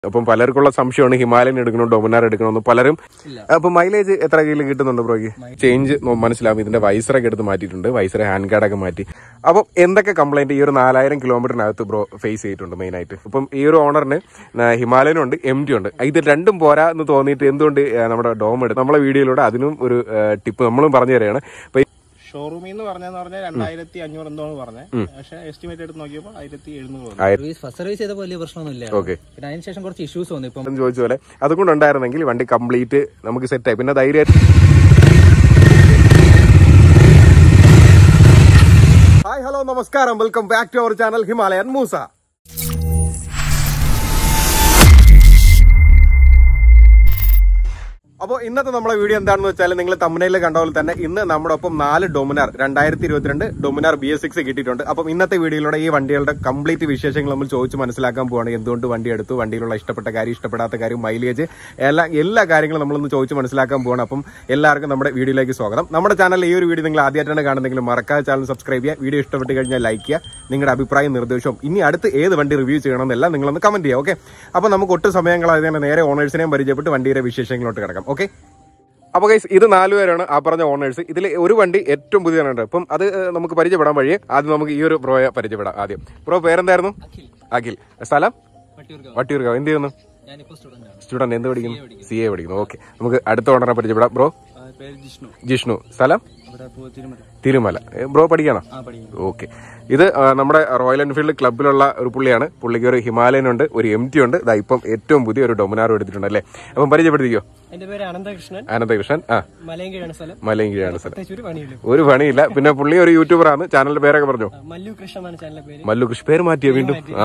അപ്പം പലർക്കുള്ള സംശയമാണ് ഹിമാലയൻ എടുക്കണോ ഡൊമിനാർ എടുക്കണമെന്ന് പലരും അപ്പൊ മൈലേജ് എത്ര കയ്യിൽ കിട്ടുന്നുണ്ട് ബ്രോയ്ക്ക് ചേഞ്ച് മനസ്സിലാവും ഇതിന്റെ വൈസറൊക്കെ എടുത്ത് മാറ്റിയിട്ടുണ്ട് വൈസർ ഹാൻഡ് ഗാർഡൊക്കെ മാറ്റി അപ്പം എന്തൊക്കെ കംപ്ലൈന്റ് ഈ ഒരു നാലായിരം കിലോമീറ്ററിനകത്ത് ബ്രോ ഫേസ് ചെയ്തിട്ടുണ്ട് മെയിൻ ആയിട്ട് ഇപ്പം ഈ ഒരു ഓണറിന് ഹിമാലയനും ഉണ്ട് എം ടി ഉണ്ട് ഇത് രണ്ടും പോരാ എന്ന് തോന്നിയിട്ട് എന്തുകൊണ്ട് ആ, നമ്മുടെ ഡോം എടുത്ത് നമ്മളെ വീഡിയോയിലൂടെ അതിനും ഒരു ടിപ്പ് നമ്മളും പറഞ്ഞു തരികയാണ് അപ്പൊ ഈ- ഷോറൂമിൽ നിന്ന് പറഞ്ഞെന്ന് പറഞ്ഞാൽ രണ്ടായിരത്തി അഞ്ഞൂറ് എന്തോന്ന് പറഞ്ഞത് പക്ഷെ എസ്റ്റിമേറ്റ് എടുത്ത് നോക്കിയപ്പോൾ ആയിരത്തി എഴുന്നൂറ് വന്നു. സർവീസ് ഫസ്റ്റ് സർവീസ് ചെയ്തപ്പോൾ വലിയ പ്രശ്നമൊന്നുമില്ല ഓക്കെ പിന്നെ അതിന് ശേഷം കുറച്ച് ഇഷ്യൂസ് വന്നു ഇപ്പം എന്ന് ചോദിച്ച പോലെ അതുകൊണ്ട് ഉണ്ടായിരുന്നെങ്കിൽ വണ്ടി കംപ്ലീറ്റ് നമുക്ക് സെറ്റായി പിന്നെ ധൈര്യം ഹായ് ഹലോ നമസ്കാരം welcome back to our channel Himalayan Moosa അപ്പോൾ ഇന്നത്തെ നമ്മളെ വീഡിയോ എന്താണെന്ന് വെച്ചാൽ നിങ്ങൾ തമിഴിൽ കണ്ട പോലെ തന്നെ ഇന്ന് നമ്മുടെ ഒപ്പം നാല് ഡൊമിനാർ രണ്ടായിരത്തി ഇരുപത്തിരണ്ട് ഡൊമിനാർ ബി എസ് സിക്സ് കിട്ടിയിട്ടുണ്ട് അപ്പം ഇന്നത്തെ വീഡിയോയിലൂടെ ഈ വണ്ടികളുടെ കംപ്ലീറ്റ് വിശേഷങ്ങൾ നമ്മൾ ചോദിച്ച് മനസ്സിലാക്കാൻ പോവാണ് എന്തുകൊണ്ട് വണ്ടി എടുത്തു വണ്ടിയിലുള്ള ഇഷ്ടപ്പെട്ട കാര്യം ഇഷ്ടപ്പെടാത്ത കാര്യം മൈലേജ് എല്ലാ എല്ലാ കാര്യങ്ങളും നമ്മളൊന്ന് ചോദിച്ച് മനസ്സിലാക്കാൻ പോവാണ് അപ്പം എല്ലാവർക്കും നമ്മുടെ വീഡിയോയിലേക്ക് സ്വാഗതം നമ്മുടെ ചാനൽ ഈ ഒരു വീഡിയോ നിങ്ങൾ ആദ്യമായിട്ടാണ് കാണുന്നെങ്കിൽ മറക്കാതെ ചാനൽ സബ്സ്ക്രൈബ് ചെയ്യുക വീഡിയോ ഇഷ്ടപ്പെട്ട് കഴിഞ്ഞാൽ ലൈക്ക് ചെയ്യുക നിങ്ങളുടെ അഭിപ്രായം നിർദ്ദേശവും ഇനി അടുത്ത് ഏത് വണ്ടി റിവ്യൂ ചെയ്യണമെന്നെല്ലാം നിങ്ങളൊന്ന് കമന്റ് ചെയ്യുക ഓക്കെ അപ്പോൾ നമുക്ക് ഒട്ടും സമയം കളയാതെ തന്നെ നേരെ ഓണേഴ്സിനെയും പരിചയപ്പെട്ട് വണ്ടിയുടെ വിശേഷങ്ങളിലോട്ട് കിടക്കാം ഓക്കെ അപ്പൊ ഗൈസ് ഇത് നാലുപേരാണ് ആ പറഞ്ഞ ഓണേഴ്സ് ഇതിൽ ഒരു വണ്ടി ഏറ്റവും പുതിയതാണ് ഇപ്പം അത് ഏഹ്, നമുക്ക് പരിചയപ്പെടാൻ വഴിയെ ആദ്യം നമുക്ക് ഈ ഒരു ബ്രോയെ പരിചയപ്പെടാം ആദ്യം ബ്രോ പേരെന്തായിരുന്നു അഖിൽ സ്ഥലം വട്ടിയൂർക്കാവ് എന്ത് ചെയ്യുന്നു ഞാനിപ്പോ സ്റ്റുഡന്റ് ആണ് സ്റ്റുഡന്റ് എന്ത് പഠിക്കുന്നു സി എ പഠിക്കുന്നു ഓക്കെ നമുക്ക് അടുത്ത ഓണറെ പരിചയപ്പെടാം ബ്രോ പേര് ജിഷ്ണു ജിഷ്ണു സ്ഥലം ഇവിടെ തിരുമല തിരുമല ഏ, ബ്രോ പഠിക്കണം ആ പഠിക്കുന്നു ഓക്കെ ഇത് ആ, നമ്മുടെ റോയൽ എൻഫീൽഡ് ക്ലബിലുള്ള ഒരു പുള്ളിയാണ് പുള്ളിക്ക് ഒരു ഹിമാലയൻ ഉണ്ട് ഒരു എം ടി ഉണ്ട് ഇതാ ഇപ്പം ഏറ്റവും പുതിയ ഒരു ഡൊമിനാർ എടുത്തിട്ടുണ്ട് അല്ലേ അപ്പം പരിചയപ്പെടുത്തിക്കോ എന്റെ പേര് അനന്തകൃഷ്ണൻ അനന്തകൃഷ്ണൻ ആ മലയങ്കീഴാണ് സ്ഥലം മലയങ്കിഴാണ് സ്ഥലം പ്രത്യേകിച്ച് ഒരു പണിയില്ല ഒരു പണിയില്ല പിന്നെ പുള്ളി ഒരു യൂട്യൂബറാണ് ചാനലിന്റെ പേരൊക്കെ പറഞ്ഞു മല്ലു കൃഷ്ണ എന്നാണ് ചാനലിന്റെ പേര് മല്ലു കൃഷി പേര് മാറ്റിയോ വീണ്ടും ആ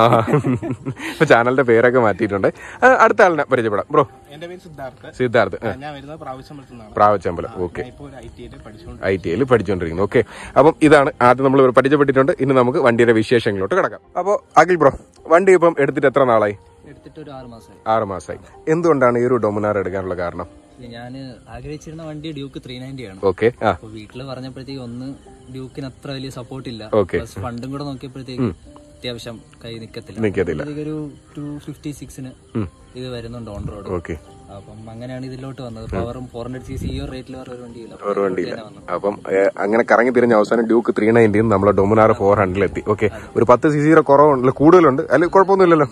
ഇപ്പൊ ചാനലിന്റെ പേരൊക്കെ മാറ്റിയിട്ടുണ്ട് ആ, അടുത്ത ആളിനെ പരിചയപ്പെടാം ബ്രോ എന്റെ പേര് സിദ്ധാർത്ഥ് സിദ്ധാർത്ഥ് ആ, ഞാൻ വരുന്നത് പ്രാവശ്യമ്പലത്തിൽ നിന്നാണ് പ്രാവച്ചമ്പലം ഓക്കെ ഞാൻ ഇപ്പോൾ ഒരു ഐ ടി ഐയിൽ പഠിച്ചുകൊണ്ട് ഐ ടി ഐയിൽ പഠിച്ചുകൊണ്ടിരിക്കുന്നു ഓക്കെ അപ്പം ഇതാണ് ആദ്യം നമ്മൾ ഇവർ പരിചയപ്പെട്ടിട്ടുണ്ട് ഇനി നമുക്ക് വണ്ടിയുടെ വിശേഷങ്ങളിലോട്ട് കിടക്കാം അപ്പോൾ അഖിൽ ബ്രോ വണ്ടി ഇപ്പം എടുത്തിട്ട് എത്ര നാളായി എടുത്തിട്ട് ഒരു ആറ് മാസമായി ആറ് മാസമായി എന്തുകൊണ്ടാണ് ഈ ഒരു ഡൊമിനാർ എടുക്കാനുള്ള കാരണം ഞാൻ ആഗ്രഹിച്ചിരുന്ന വണ്ടി ഡ്യൂക്ക് ത്രീ നയൻറ്റി ആണ് ഓക്കെ ആ അപ്പൊ വീട്ടില് പറഞ്ഞപ്പോഴത്തേക്ക് ഒന്ന് ഡ്യൂക്കിന് അത്ര വലിയ സപ്പോർട്ട് ഇല്ല Okay. പ്ലസ് ഫണ്ടും കൂടെ നോക്കിയപ്പോഴത്തേക്ക് അത്യാവശ്യം കൈ നിക്കത്തില്ല നിൽക്കത്തില്ല അപ്പോഴത്തേക്ക് ഒരു ടു ഫിഫ്റ്റി സിക്സിന് ഉം. ഇത് വരുന്നുണ്ട് ഓൺ റോഡ് ഓക്കെ അപ്പം അങ്ങനെയാണ് ഇതിലോട്ട് വന്നത് പവറും ഫോർ ഹൺഡ്രഡ് സി സി ഈ ഒരു റേറ്റിൽ വേറെ ഒരു വണ്ടിയില്ല ഒരു വണ്ടിയില്ല അപ്പം ഏ, അങ്ങനെ കറങ്ങി തിരിഞ്ഞ അവസാനം ഡ്യൂക്ക് ത്രീ നയൻറ്റീൻ നമ്മളെ ഡൊമിനാർ ഫോർ ഹൺഡ്രഡിൽ എത്തി ഓക്കെ ഒരു പത്ത് സി സിയുടെ കുറവുണ്ട് കൂടുതലുണ്ട് അതിൽ കുഴപ്പമൊന്നുമില്ലല്ലോ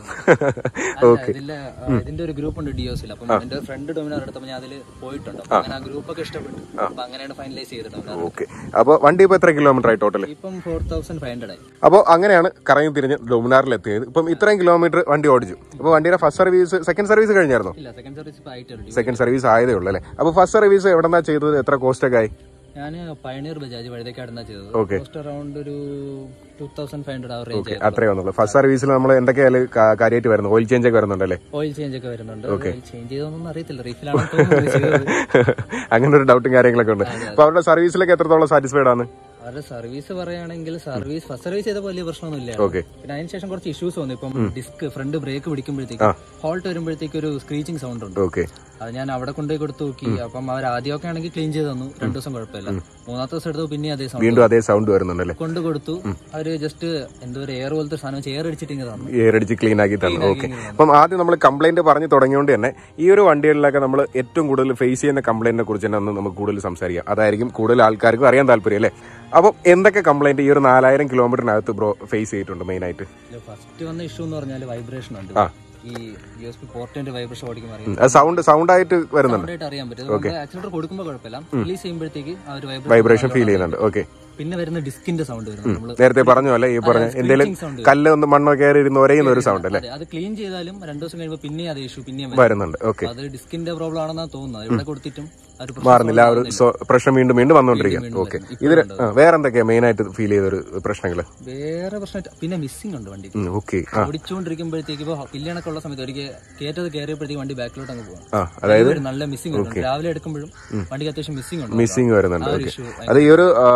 ഓക്കെ ഇതിന്റെ ആ, ഇതിന്റെ ഒരു ഗ്രൂപ്പ് ഉണ്ട് ഡിയോസിൽ അപ്പം എന്റെ ഫ്രണ്ട് ഡൊമിനാർ എടുത്തപ്പോൾ ഞാൻ അതിൽ പോയിട്ടുണ്ട് അപ്പൊ അങ്ങനെ ആ ഗ്രൂപ്പ് ഒക്കെ ഇഷ്ടപ്പെട്ടു അപ്പൊ അങ്ങനെയാണ് ഫൈനലൈസ് ചെയ്തിട്ടുണ്ട് ഓക്കെ അപ്പോൾ വണ്ടി ഇപ്പോൾ എത്ര കിലോമീറ്റർ ആയി ടോട്ടൽ ഇപ്പം ഫോർ തൗസൻഡ് ഫൈവ് ഹൺഡ്രഡ് ആയി അപ്പോൾ അങ്ങനെയാണ് കറങ്ങി തിരിഞ്ഞ് ഡൊമിനാറിൽ എത്തിയത് ഇപ്പം ഇത്രയും കിലോമീറ്റർ വണ്ടി ഓടിച്ചു അപ്പോൾ വണ്ടിയുടെ ഫസ്റ്റ് സർവീസ് സെക്കൻഡ് സർവീസ് കഴിഞ്ഞായിരുന്നോ ഇല്ല സെക്കൻഡ് സർവീസ് ഇപ്പൊ ആയിട്ടുള്ളൂ സെക്കൻഡ് സർവീസ് ആയതേ ഉള്ളൂ അല്ലേ അപ്പോൾ ഫസ്റ്റ് സർവീസ് എവിടെന്നാ ചെയ്തത് എത്ര കോസ്റ്റ് ഒക്കെ ആയി ഞാൻ പയനീർ ബജാജ് വഴുതക്കാടുന്നാ ചെയ്തത് Okay. കോസ്റ്റ് അറൌണ്ട് ഒരു ടൂ തൗസൻഡ് ഫൈവ് ഹൺഡ്രഡ് ആ റേഞ്ച് അത്രേ വന്നുള്ളൂ ഫസ്റ്റ് സർവീസിൽ നമ്മൾ എന്തൊക്കെയാലും കാര്യമായിട്ട് വരുന്നു ഓയിൽ ചേഞ്ച് ഒക്കെ വരുന്നുണ്ടല്ലേ ഓയിൽ ചേഞ്ച് ഒക്കെ വരുന്നുണ്ട് ഓയിൽ ചേഞ്ച് ചെയ്തൊന്നും അറിയത്തില്ല റീഫിലാണെന്ന് തോന്നുന്നു ചെയ്തത് അങ്ങനെ ഒരു ഡൗട്ടും കാര്യങ്ങളൊക്കെ ഉണ്ട് അപ്പൊ അവരുടെ സർവീസിലൊക്കെ എത്രത്തോളം സാറ്റിസ്ഫൈഡ് ആണ് അവരുടെ സർവീസ് പറയുകയാണെങ്കിൽ സർവീസ് ഫസ്റ്റ് സർവീസ് ചെയ്തപ്പോൾ വലിയ പ്രശ്നമൊന്നുമില്ല ഓക്കെ പിന്നെ അതിന് ശേഷം കുറച്ച് ഇഷ്യൂസ് വന്നു ഇപ്പം ഡിസ്ക് ഫ്രണ്ട് ബ്രേക്ക് പിടിക്കുമ്പോഴത്തേക്ക് ഹോൾട്ട് വരുമ്പോഴത്തേക്ക് ഒരു സ്ക്രീച്ചിങ് സൗണ്ട് ഉണ്ട് ഓക്കെ അത് ഞാൻ അവിടെ കൊണ്ടുപോയി കൊടുത്തു നോക്കി അപ്പം അവർ ആദ്യമൊക്കെ ആണെങ്കിൽ ക്ലീൻ ചെയ്ത് തന്നു രണ്ടു ദിവസം കുഴപ്പമില്ല മൂന്നാമത്തെ ദിവസം എടുത്തപ്പോൾ പിന്നെ അതേ സൗണ്ട് വീണ്ടും അതേ സൗണ്ട് വരുന്നുണ്ടല്ലേ കൊണ്ടു കൊടുത്തു അവര് ജസ്റ്റ് എന്തോ ഒരു എയർ പോലത്തെ സാധനം വെച്ച് എയർ അടിച്ചിട്ട് ഇങ്ങനെ തന്നു ഏറടിച്ച് ക്ലീൻ ആക്കി തന്നു ഓക്കെ അപ്പം ആദ്യം നമ്മൾ കംപ്ലൈന്റ് പറഞ്ഞു തുടങ്ങിയോണ്ട് തന്നെ ഈ ഒരു വണ്ടികളിലൊക്കെ നമ്മൾ ഏറ്റവും കൂടുതൽ ഫേസ് ചെയ്യുന്ന കംപ്ലൈന്റിനെ കുറിച്ച് തന്നെ ഒന്ന് നമുക്ക് കൂടുതൽ സംസാരിക്കാം അതായിരിക്കും കൂടുതൽ ആൾക്കാർക്കും അറിയാൻ താല്പര്യം അല്ലേ അപ്പം എന്തൊക്കെ കംപ്ലൈന്റ് ഈ ഒരു നാലായിരം കിലോമീറ്ററിനകത്ത് ബ്രോ ഫേസ് ചെയ്തിട്ടുണ്ട് മെയിൻ ആയിട്ട് ഫസ്റ്റ് വന്ന ഇഷ്യൂ എന്ന് പറഞ്ഞാൽ വൈബ്രേഷൻ ഉണ്ട് ആ. ഈ യു എസ് പി പോർട്ടിന്റെ വൈബ്രേഷൻ ഓടിക്കുമ്പോൾ അറിയാം ഉം, അത് സൗണ്ട് സൗണ്ട് ആയിട്ട് വരുന്നുണ്ട് സൗണ്ടായിട്ട് അറിയാൻ പറ്റും നമ്മൾ ആക്സിലേറ്റർ കൊടുക്കുമ്പോൾ കുഴപ്പമില്ല റിലീസ് ചെയ്യുമ്പോഴത്തേക്ക് ആ ഒരു വൈബ്രേഷൻ വൈബ്രേഷൻ ഫീൽ ചെയ്യുന്നുണ്ട് ഓക്കെ പിന്നെ വരുന്ന ഡിസ്കിന്റെ സൗണ്ട് വരുന്നു നമ്മള് നേരത്തെ പറഞ്ഞു അല്ലേ ഈ പറഞ്ഞ എന്തെങ്കിലും sound. കല്ല് ഒന്ന് മണ്ണോ കയറി ഇരുന്ന് ഒരയുന്ന ഒരു സൗണ്ട് അല്ലേ അതെ, അത് ക്ലീൻ ചെയ്താലും രണ്ടു ദിവസം കഴിയുമ്പോൾ പിന്നെയും അതേ ഇഷ്യൂ പിന്നെയും വരും. വരുന്നുണ്ട് ഓക്കെ അത് ഡിസ്കിന്റെ പ്രോബ്ലം ആണെന്നാണ് തോന്നുന്നത് ഇവിടെ കൊടുത്തിട്ടും ആ ഒരു പ്രശ്നം മാറുന്നില്ല ആ ഒരു സ്വ- പ്രശ്നം വീണ്ടും വീണ്ടും വന്നുകൊണ്ടിരിക്കുക ഓക്കെ ഇതിൽ വേറെ എന്തൊക്കെയാ മെയിൻ ആയിട്ട് ഫീൽ ചെയ്ത ഒരു പ്രശ്നങ്ങള് വേറെ പ്രശ്നം പിന്നെ മിസ്സിംഗ് ഉണ്ട് വണ്ടി ഓക്കെ ആ ഓടിച്ചുകൊണ്ടിരിക്കുമ്പോഴത്തേക്ക് ഇപ്പോൾ പില്ലണൊക്കെ ഉള്ള സമയത്ത് ഒരിക്കൽ കയറ്റത് കയറിയപ്പോഴത്തേക്ക് വണ്ടി ബാക്കിലോട്ട് അങ്ങ് പോകും ആ അതായത് നല്ല മിസ്സിംഗ് ഉണ്ട് രാവിലെ എടുക്കുമ്പോഴും വണ്ടിക്ക് അത്യാവശ്യം മിസ്സിംഗ് ഉണ്ട് മിസ്സിങ് വരുന്നുണ്ട് ആ ഒരു ഓക്കെ issue അത് ഈ ഒരു ആ, നമുക്ക്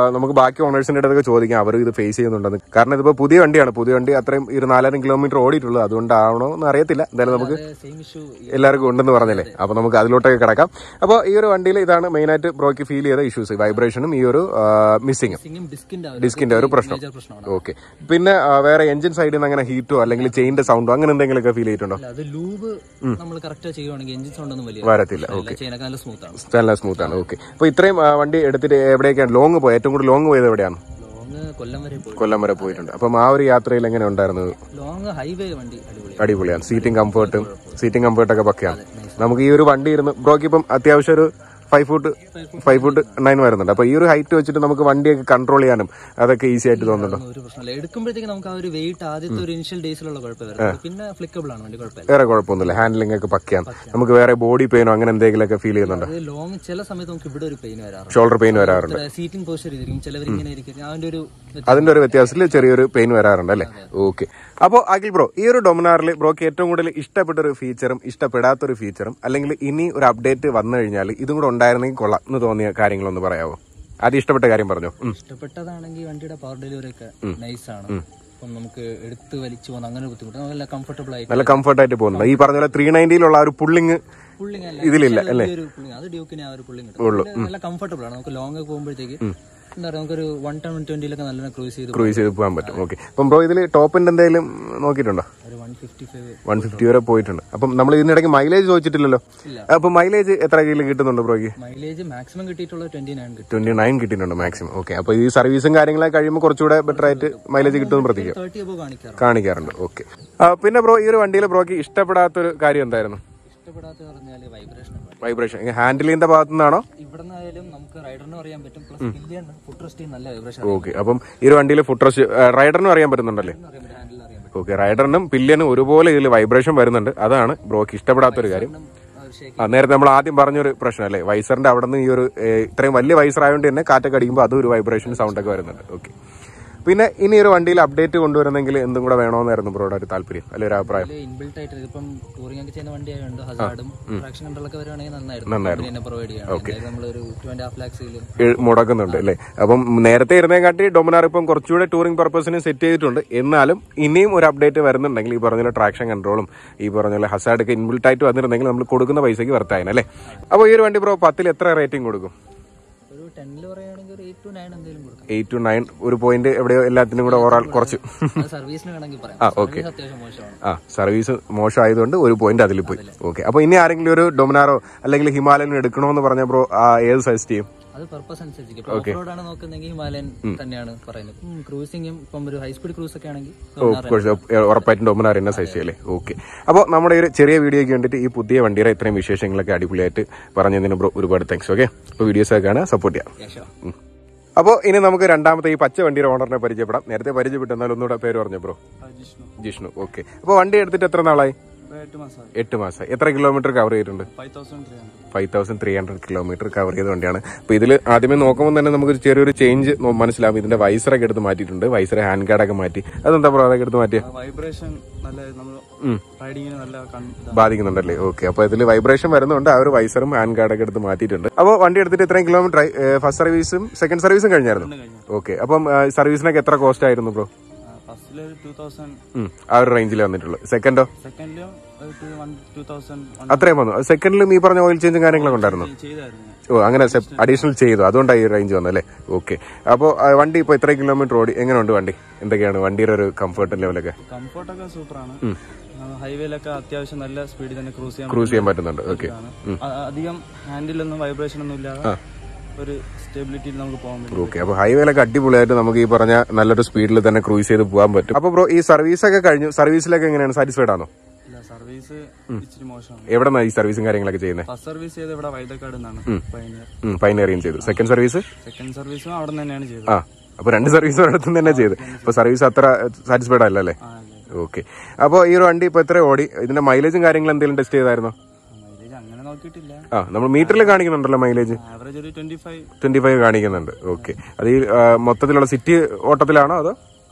ബാക്കി ഓണേഴ്സിന്റെ അടുത്തൊക്കെ ചോദിക്കാം അവർ ഇത് ഫേസ് ചെയ്യുന്നുണ്ടെന്ന് കാരണം ഇതിപ്പോ പുതിയ വണ്ടിയാണ് പുതിയ വണ്ടി അത്രയും ഒരു നാലായിരം കിലോമീറ്റർ ഓടിയിട്ടുള്ളൂ അതുകൊണ്ടാണോ എന്ന് അറിയത്തില്ല എന്തായാലും നമുക്ക് സെയിം ഇഷ്യൂ എല്ലാവർക്കും ഉണ്ടെന്ന് പറഞ്ഞല്ലേ അപ്പൊ നമുക്ക് അതിലോട്ടൊക്കെ കിടക്കാം അപ്പോൾ ഈ ഒരു വണ്ടിയിൽ ഇതാണ് മെയിൻ ആയിട്ട് ബ്രോക്ക് ഫീൽ ചെയ്ത ഇഷ്യൂസ് വൈബ്രേഷനും ഈ ഒരു മിസ്സിങ്ങും സിംഗും ഡിസ്കിന്റെ ഡിസ്കിന്റെ ഒരു പ്രശ്നം മേജർ പ്രശ്നമാണ് ഓക്കെ പിന്നെ ആ, വേറെ എഞ്ചിൻ സൈഡിൽ നിന്ന് അങ്ങനെ ഹീറ്റോ അല്ലെങ്കിൽ ചെയിന്റെ സൗണ്ടോ അങ്ങനെ എന്തെങ്കിലുമൊക്കെ ഫീൽ ചെയ്തിട്ടുണ്ടോ അല്ല, അത് ലൂബ് നമ്മൾ കറക്റ്റ് ചെയ്യുവാണെങ്കിൽ എഞ്ചിൻ സൗണ്ട് ഒന്നും വലിയ വരത്തില്ല അല്ല, ചെയ്യാനൊക്കെ നല്ല സ്മൂത്ത് ആണ് നല്ല സ്മൂത്ത് ആണ് ഓക്കെ അപ്പൊ ഇത്രയും ആ, വണ്ടി എടുത്തിട്ട് എവിടേക്കാണ് ലോങ് പോയത് ഏറ്റവും കൂടുതൽ ലോങ് പോയത് എവിടെയാണ് ലോങ് കൊല്ലം വരെ പോയി കൊല്ലം വരെ പോയിട്ടുണ്ട് അപ്പം ആ ഒരു യാത്രയിൽ എങ്ങനെ ഉണ്ടായിരുന്നു ലോങ് ഹൈവേ വണ്ടി അടിപൊളി അടിപൊളിയാണ് സീറ്റിംഗ് കംഫർട്ടും സീറ്റിംഗ് കംഫർട്ടൊക്കെ പക്കയാണ് നമുക്ക് ഈ ഒരു വണ്ടി ഇരുന്ന് ബ്രോക്ക് ഇപ്പം അത്യാവശ്യം ഒരു five foot five foot nine വരുന്നുണ്ട് അപ്പൊ ഈ ഒരു ഹൈറ്റ് വെച്ചിട്ട് നമുക്ക് വണ്ടിയൊക്കെ കൺട്രോൾ ചെയ്യാനും അതൊക്കെ ഈസി ആയിട്ട് തോന്നുന്നുണ്ടോ ഒരു പ്രശ്നമില്ല എടുക്കുമ്പോഴത്തേക്ക് നമുക്ക് ആ ഒരു വെയിറ്റ് ആദ്യത്തെ ഒരു ഇനിഷ്യൽ ഡേയ്സിലുള്ള കുഴപ്പം വരുന്നത് പിന്നെ ഫ്ലിക്കബിൾ ആണ് വണ്ടി കുഴപ്പമില്ല വേറെ കുഴപ്പമൊന്നുമില്ല ഹാൻഡ്ലിംഗ് ഒക്കെ പക്കയാണ് നമുക്ക് വേറെ ബോഡി പെയിനോ അങ്ങനെ എന്തെങ്കിലുമൊക്കെ ഫീൽ ചെയ്യുന്നുണ്ടോ അത് ലോങ് ചില സമയത്ത് നമുക്ക് ഇവിടെ ഒരു പെയിൻ വരാറുണ്ട് ഷോൾഡർ പെയിൻ വരാറുണ്ട് സീറ്റിംഗ് പോസ്റ്റർ ഇരിക്കും ചിലവർ ഇങ്ങനെ ഇരിക്കും അതിന്റെ ഒരു അതിന്റെ ഒരു വ്യത്യാസത്തിൽ ചെറിയൊരു പെയിൻ വരാറുണ്ട് അല്ലേ ഓക്കെ അപ്പോൾ അഖിൽ ബ്രോ ഈ ഒരു ഡൊമിനാറിൽ ബ്രോക്ക് ഏറ്റവും കൂടുതൽ ഇഷ്ടപ്പെട്ട ഒരു ഫീച്ചറും ഇഷ്ടപ്പെടാത്തൊരു ഫീച്ചറും അല്ലെങ്കിൽ ഇനി ഒരു അപ്ഡേറ്റ് വന്നു കഴിഞ്ഞാൽ ഇതും കൂടെ ഉണ്ടായിരുന്നെങ്കിൽ കൊള്ളാം എന്ന് തോന്നിയ കാര്യങ്ങളൊന്ന് പറയാമോ ആദ്യം ഇഷ്ടപ്പെട്ട കാര്യം പറഞ്ഞു ഉം. ഇഷ്ടപ്പെട്ടതാണെങ്കിൽ വണ്ടിയുടെ പവർ ഡെലിവറി ഒക്കെ നൈസ് ആണ് അപ്പം നമുക്ക് എടുത്ത് വലിച്ചു പോകുന്ന അങ്ങനെ ഒരു ബുദ്ധിമുട്ട് നല്ല കംഫർട്ടബിൾ ആയിട്ട് നല്ല കംഫർട്ടായിട്ട് പോകുന്നുണ്ട് ഈ പറഞ്ഞ പോലെ ത്രീ നയൻറ്റിയിലുള്ള ആ ഒരു പുള്ളിങ് പുള്ളിങ് അല്ല ഇതിലില്ല, പക്ഷേ വലിയൊരു പുള്ളിങ് അത് ഡ്യൂക്കിന് ആ ഒരു പുള്ളിങ് കിട്ടും പിന്നെ നല്ല കംഫർട്ടബിൾ ആണ് നമുക്ക് ലോങ് പോകുമ്പോഴത്തേക്ക് എന്താ പറയുക നമുക്കൊരു വൺ ടെൻ വൺ ട്വന്റിയിലൊക്കെ നല്ല ക്രൂസ് ചെയ്ത് ക്രൂസ് ചെയ്ത് പോകാൻ പറ്റും ഓക്കെ അപ്പം ബ്രോ ഇതിൽ ടോപ്പിന്റെ എന്തെങ്കിലും നോക്കിയിട്ടുണ്ടോ ഒരു one fifty five one fifty വരെ പോയിട്ടുണ്ട് അപ്പം നമ്മൾ ഇതിനിടയ്ക്ക് മൈലേജ് ചോദിച്ചിട്ടില്ലല്ലോ ഇല്ല. അപ്പം മൈലേജ് എത്ര കയ്യിൽ കിട്ടുന്നുണ്ട് ബ്രോയ്ക്ക് മൈലേജ് മാക്സിമം കിട്ടിയിട്ടുള്ള ട്വന്റി നയൻ കിട്ടും ട്വന്റി നയൻ കിട്ടിയിട്ടുണ്ട് മാക്സിമം ഓക്കെ അപ്പൊ ഈ സർവീസും കാര്യങ്ങളൊക്കെ കഴിയുമ്പോൾ കുറച്ചുകൂടെ ബെറ്റർ ആയിട്ട് മൈലേജ് കിട്ടുമെന്ന് പ്രതീക്ഷിക്കാം തേർട്ടി അബോ കാണിക്കാറുണ്ട് കാണിക്കാറുണ്ട് ഓക്കെ പിന്നെ ബ്രോ ഈ ഒരു വണ്ടിയിൽ ബ്രോക്ക് ഇഷ്ടപ്പെടാത്തൊരു കാര്യം എന്തായിരുന്നു ഇഷ്ടപ്പെടാത്ത പറഞ്ഞാൽ വൈബ്രേഷൻ വൈബ്രേഷൻ ഹാൻഡിൽ ചെയ്യുന്ന ഭാഗത്തു നിന്നാണോ ഇവിടെ നിന്നായാലും നമുക്ക് റൈഡറിനും അറിയാൻ പറ്റും പ്ലസ് പില്ലിയൻ ഫുഡ് റെസ്റ്റ് നല്ല വൈബ്രേഷൻ ഓക്കെ അപ്പം ഈ ഒരു വണ്ടിയിൽ ഫുട്രസ്റ്റ് റൈഡറിനും അറിയാൻ പറ്റുന്നുണ്ടല്ലേ അറിയാൻ പറ്റും ഹാൻഡിൽ അറിയാൻ പറ്റും ഓക്കെ റൈഡറിനും പില്ലിയനും ഒരുപോലെ ഇതിൽ വൈബ്രേഷൻ വരുന്നുണ്ട് അതാണ് ബ്രോക്ക് ഇഷ്ടപ്പെടാത്തൊരു കാര്യം ഷേക്ക് ആ, നേരത്തെ നമ്മൾ ആദ്യം പറഞ്ഞൊരു പ്രശ്നം അല്ലേ വൈസറിന്റെ അവിടെ നിന്ന് ഈ ഒരു ഏ, ഇത്രയും വലിയ വൈസർ ആയതുകൊണ്ട് തന്നെ കാറ്റൊക്കെ അടിക്കുമ്പോൾ അതും ഒരു വൈബ്രേഷൻ സൗണ്ട് ഒക്കെ വരുന്നുണ്ട് ഓക്കെ പിന്നെ ഇനി ഒരു വണ്ടിയിൽ അപ്ഡേറ്റ് കൊണ്ടുവരുന്നെങ്കിൽ എന്തും കൂടെ വേണമെന്നായിരുന്നു ബ്രോയുടെ ഒരു താല്പര്യം അല്ലെ ഒരു അഭിപ്രായം ഇൻബിൽട്ട് ആയിട്ട് ഇപ്പം ടൂറിംഗ് ഒക്കെ ചെയ്യുന്ന വണ്ടി ആയതുകൊണ്ട് ഹസാർഡും ട്രാക്ഷൻ കൺട്രോളൊക്കെ വരുവാണെങ്കിൽ നന്നായിരുന്നു തന്നെ പ്രൊവൈഡ് ചെയ്യണം എന്തായാലും നമ്മളൊരു ടു ആൻഡ് ഹാഫ് ലാക്സിൽ ഏ- മുടക്കുന്നുണ്ട് അല്ലേ അപ്പം നേരത്തെ ഇരുന്നേക്കാട്ടി ഡൊമിനാർ ഇപ്പം കുറച്ചുകൂടെ ടൂറിംഗ് പർപ്പസിന് സെറ്റ് ചെയ്തിട്ടുണ്ട് എന്നാലും ഇനിയും ഒരു അപ്ഡേറ്റ് വരുന്നുണ്ടെങ്കിൽ ഈ പറഞ്ഞ ട്രാക്ഷൻ കൺട്രോളും ഈ പറഞ്ഞ പോലെ ഹസാർഡ് ഒക്കെ ഇൻബിൽട്ട് ആയിട്ട് വന്നിരുന്നെങ്കിൽ നമ്മൾ കൊടുക്കുന്ന പൈസയ്ക്ക് വർത്തായനെ അല്ലേ അപ്പോൾ ഈ ഒരു വണ്ടി ബ്രോ പത്തിൽ എത്ര റേറ്റിംഗ് കൊടുക്കും ഒരു ടെന്നിൽ പറയുകയാണെങ്കിൽ ഒരു എയ്റ്റ് ടു നയൻ എന്തെങ്കിലും കൊടുക്കാം എയ്റ്റ് ടു നയൻ ഒരു പോയിന്റ് എവിടെയോ എല്ലാത്തിനും കൂടെ ഓവറാൾ കുറച്ച് അത് സർവീസിന് വേണമെങ്കിൽ പറയാം ഓക്കെ സർവീസ് അത്യാവശ്യം മോശമാണ് ആ സർവീസ് മോശമായതുകൊണ്ട് ഒരു പോയിന്റ് അതിൽ പോയി ഓക്കെ അപ്പൊ ഇനി ആരെങ്കിലും ഒരു ഡൊമിനാറോ അല്ലെങ്കിൽ ഹിമാലയൻ എടുക്കണമെന്ന് പറഞ്ഞ ബ്രോ ആ ഏത് സജസ്റ്റ് ചെയ്യും അത് പർപ്പസ് അനുസരിച്ച് ഇപ്പൊ ഓഫ് റോഡ് ആണ് നോക്കുന്നെങ്കിൽ ഹിമാലയൻ തന്നെയാണ് പറയുന്നത് ക്രൂസിംഗും ഇപ്പം ഒരു ഹൈ സ്പീഡ് ക്രൂസ് ഒക്കെ ആണെങ്കിൽ ഓഫ് കോഴ്സ് ഉറപ്പായിട്ടും ഡൊമിനാർ തന്നെ സജസ്റ്റ് ചെയ്യല്ലേ ഓക്കെ അപ്പോൾ നമ്മുടെ ഈ ഒരു ചെറിയ വീഡിയോയ്ക്ക് വേണ്ടിയിട്ട് ഈ പുതിയ വണ്ടിയുടെ ഇത്രയും വിശേഷങ്ങളൊക്കെ അടിപൊളിയായിട്ട് പറഞ്ഞതിന് ബ്രോ ഒരുപാട് താങ്ക്സ് ഓക്കെ അപ്പോൾ വീഡിയോസ് ഒക്കെ കാണാൻ സപ്പോർട്ട് ചെയ്യാം അപ്പോൾ ഇനി നമുക്ക് രണ്ടാമത്തെ ഈ പച്ച വണ്ടിയുടെ ഓണറിനെ പരിചയപ്പെടാം നേരത്തെ പരിചയപ്പെട്ടു എന്നാൽ ഒന്നുകൂടെ പേര് പറഞ്ഞു ബ്രോ ജിഷ്ണു ജിഷ്ണു ഓക്കെ അപ്പോൾ വണ്ടി എടുത്തിട്ട് എത്ര നാളായി എട്ട് മാസമായി എട്ട് മാസം എത്ര കിലോമീറ്റർ കവർ ചെയ്തിട്ടുണ്ട് five thousand three hundred five thousand three hundred kilometre cover ചെയ്ത വണ്ടിയാണ് അപ്പോൾ ഇതിൽ ആദ്യമേ നോക്കുമ്പോൾ തന്നെ നമുക്ക് ഒരു ചെറിയൊരു ചേഞ്ച് മനസ്സിലാവും ഇതിന്റെ വൈസറൊക്കെ എടുത്ത് മാറ്റിയിട്ടുണ്ട് വൈസറെ ഹാൻഡ് ഗാർഡൊക്കെ മാറ്റി അതെന്താ പറയുക അതൊക്കെ എടുത്ത് മാറ്റിയ വൈബ്രേഷൻ നല്ല നമ്മൾ റൈഡിങ്ങിന് നല്ല കൺ- ഇതാണ്. ബാധിക്കുന്നുണ്ടല്ലേ ഓക്കെ അപ്പോൾ ഇതിൽ വൈബ്രേഷൻ വരുന്നുണ്ട് ആ ഒരു വൈസറും ഹാൻഡ് ഗാർഡൊക്കെ എടുത്ത് മാറ്റിയിട്ടുണ്ട് അപ്പോൾ വണ്ടി എടുത്തിട്ട് ഇത്രയും കിലോമീറ്റർ ആയി ഫസ്റ്റ് സർവീസും സെക്കൻഡ് സർവീസും കഴിഞ്ഞായിരുന്നു കഴിഞ്ഞു ഓക്കെ അപ്പം ആ, സർവീസിനൊക്കെ എത്ര കോസ്റ്റ് ആയിരുന്നു ബ്രോ ഫസ്റ്റില് ടൂ തൗസൻഡ് ആ ഒരു റേഞ്ചിൽ വന്നിട്ടുള്ളൂ സെക്കൻഡോ സെക്കൻഡിലും വൺ ടൂ തൗസൻഡ് അത്രയും വന്നു സെക്കൻഡിലും ഈ പറഞ്ഞ ഓയിൽ ചേഞ്ചും കാര്യങ്ങളൊക്കെ ഉണ്ടായിരുന്നു ചെയ്തായിരുന്നു ഓ അങ്ങനെ അഡീഷണൽ ചെയ്തു അതുകൊണ്ടാണ് ഈ റേഞ്ച് വന്നത് അല്ലേ ഓക്കെ അപ്പോൾ വണ്ടി ഇപ്പോൾ എത്ര കിലോമീറ്റർ ഓടി എങ്ങനെയുണ്ട് വണ്ടി എന്തൊക്കെയാണ് വണ്ടിയുടെ ഒരു കംഫർട്ട് ലെവലൊക്കെ കംഫർട്ടൊക്കെ സൂപ്പറാണ് ഹൈവേയിലൊക്കെ അത്യാവശ്യം നല്ല സ്പീഡിൽ തന്നെ ക്രൂസ് ചെയ്യാൻ ക്രൂസ് ചെയ്യാൻ പറ്റുന്നുണ്ട് ഓക്കെ പറ്റുന്നതാണ്. അ- അധികം ഹാൻഡിലൊന്നും വൈബ്രേഷൻ ഒന്നും ഇല്ലാതെ ഒരു സ്റ്റെബിലിറ്റിയിൽ നമുക്ക് പോകാൻ പറ്റും ഓക്കെ അപ്പോൾ ഹൈവേയിലൊക്കെ അടിപൊളിയായിട്ട് നമുക്ക് ഈ പറഞ്ഞ നല്ലൊരു സ്പീഡിൽ തന്നെ ക്രൂസ് ചെയ്ത് പോകാൻ പറ്റും അപ്പോൾ ബ്രോ ഈ സർവീസ് ഒക്കെ കഴിഞ്ഞു സർവീസിലൊക്കെ എങ്ങനെയാണ് സാറ്റിസ്ഫൈഡ് ആണോ ഇല്ല സർവീസ് ഇച്ചിരി മോശമാണ് എവിടെ നിന്നാണ് ഈ സർവീസും കാര്യങ്ങളൊക്കെ ചെയ്യുന്നത് ഫസ്റ്റ് സർവീസ് ചെയ്ത് ഇവിടെ വൈദക്കാട് നിന്നാണ് പൈനിയർ പൈനറിയും ചെയ്തു സെക്കൻഡ് സർവീസ് സെക്കൻഡ് സർവീസും അവിടെ നിന്ന് തന്നെയാണ് ചെയ്തത് ആ അപ്പോൾ രണ്ട് സർവീസും അടുത്തുനിന്ന് തന്നെ ചെയ്ത് അപ്പോൾ സർവീസ് അത്ര സാറ്റിസ്ഫൈഡ് അല്ല അല്ലേ ആ അല്ലേ ഓക്കെ അപ്പോൾ ഈ ഒരു വണ്ടി ഇപ്പോൾ എത്ര ഓടി ഇതിന്റെ മൈലേജും കാര്യങ്ങളും എന്തെങ്കിലും ടെസ്റ്റ് ചെയ്തായിരുന്നോ മൈലേജ് അങ്ങനെ നോക്കിയിട്ടില്ല ആ നമ്മൾ മീറ്ററിൽ കാണിക്കുന്നുണ്ടല്ലോ മൈലേജ് ആവറേജ് ഒരു ട്വന്റി ഫൈവ് ട്വന്റി ഫൈവ് കാണിക്കുന്നുണ്ട് ഓക്കെ അത് ഈ ആ, മൊത്തത്തിലുള്ള സിറ്റി ഓട്ടത്തിലാണോ അതോ ആ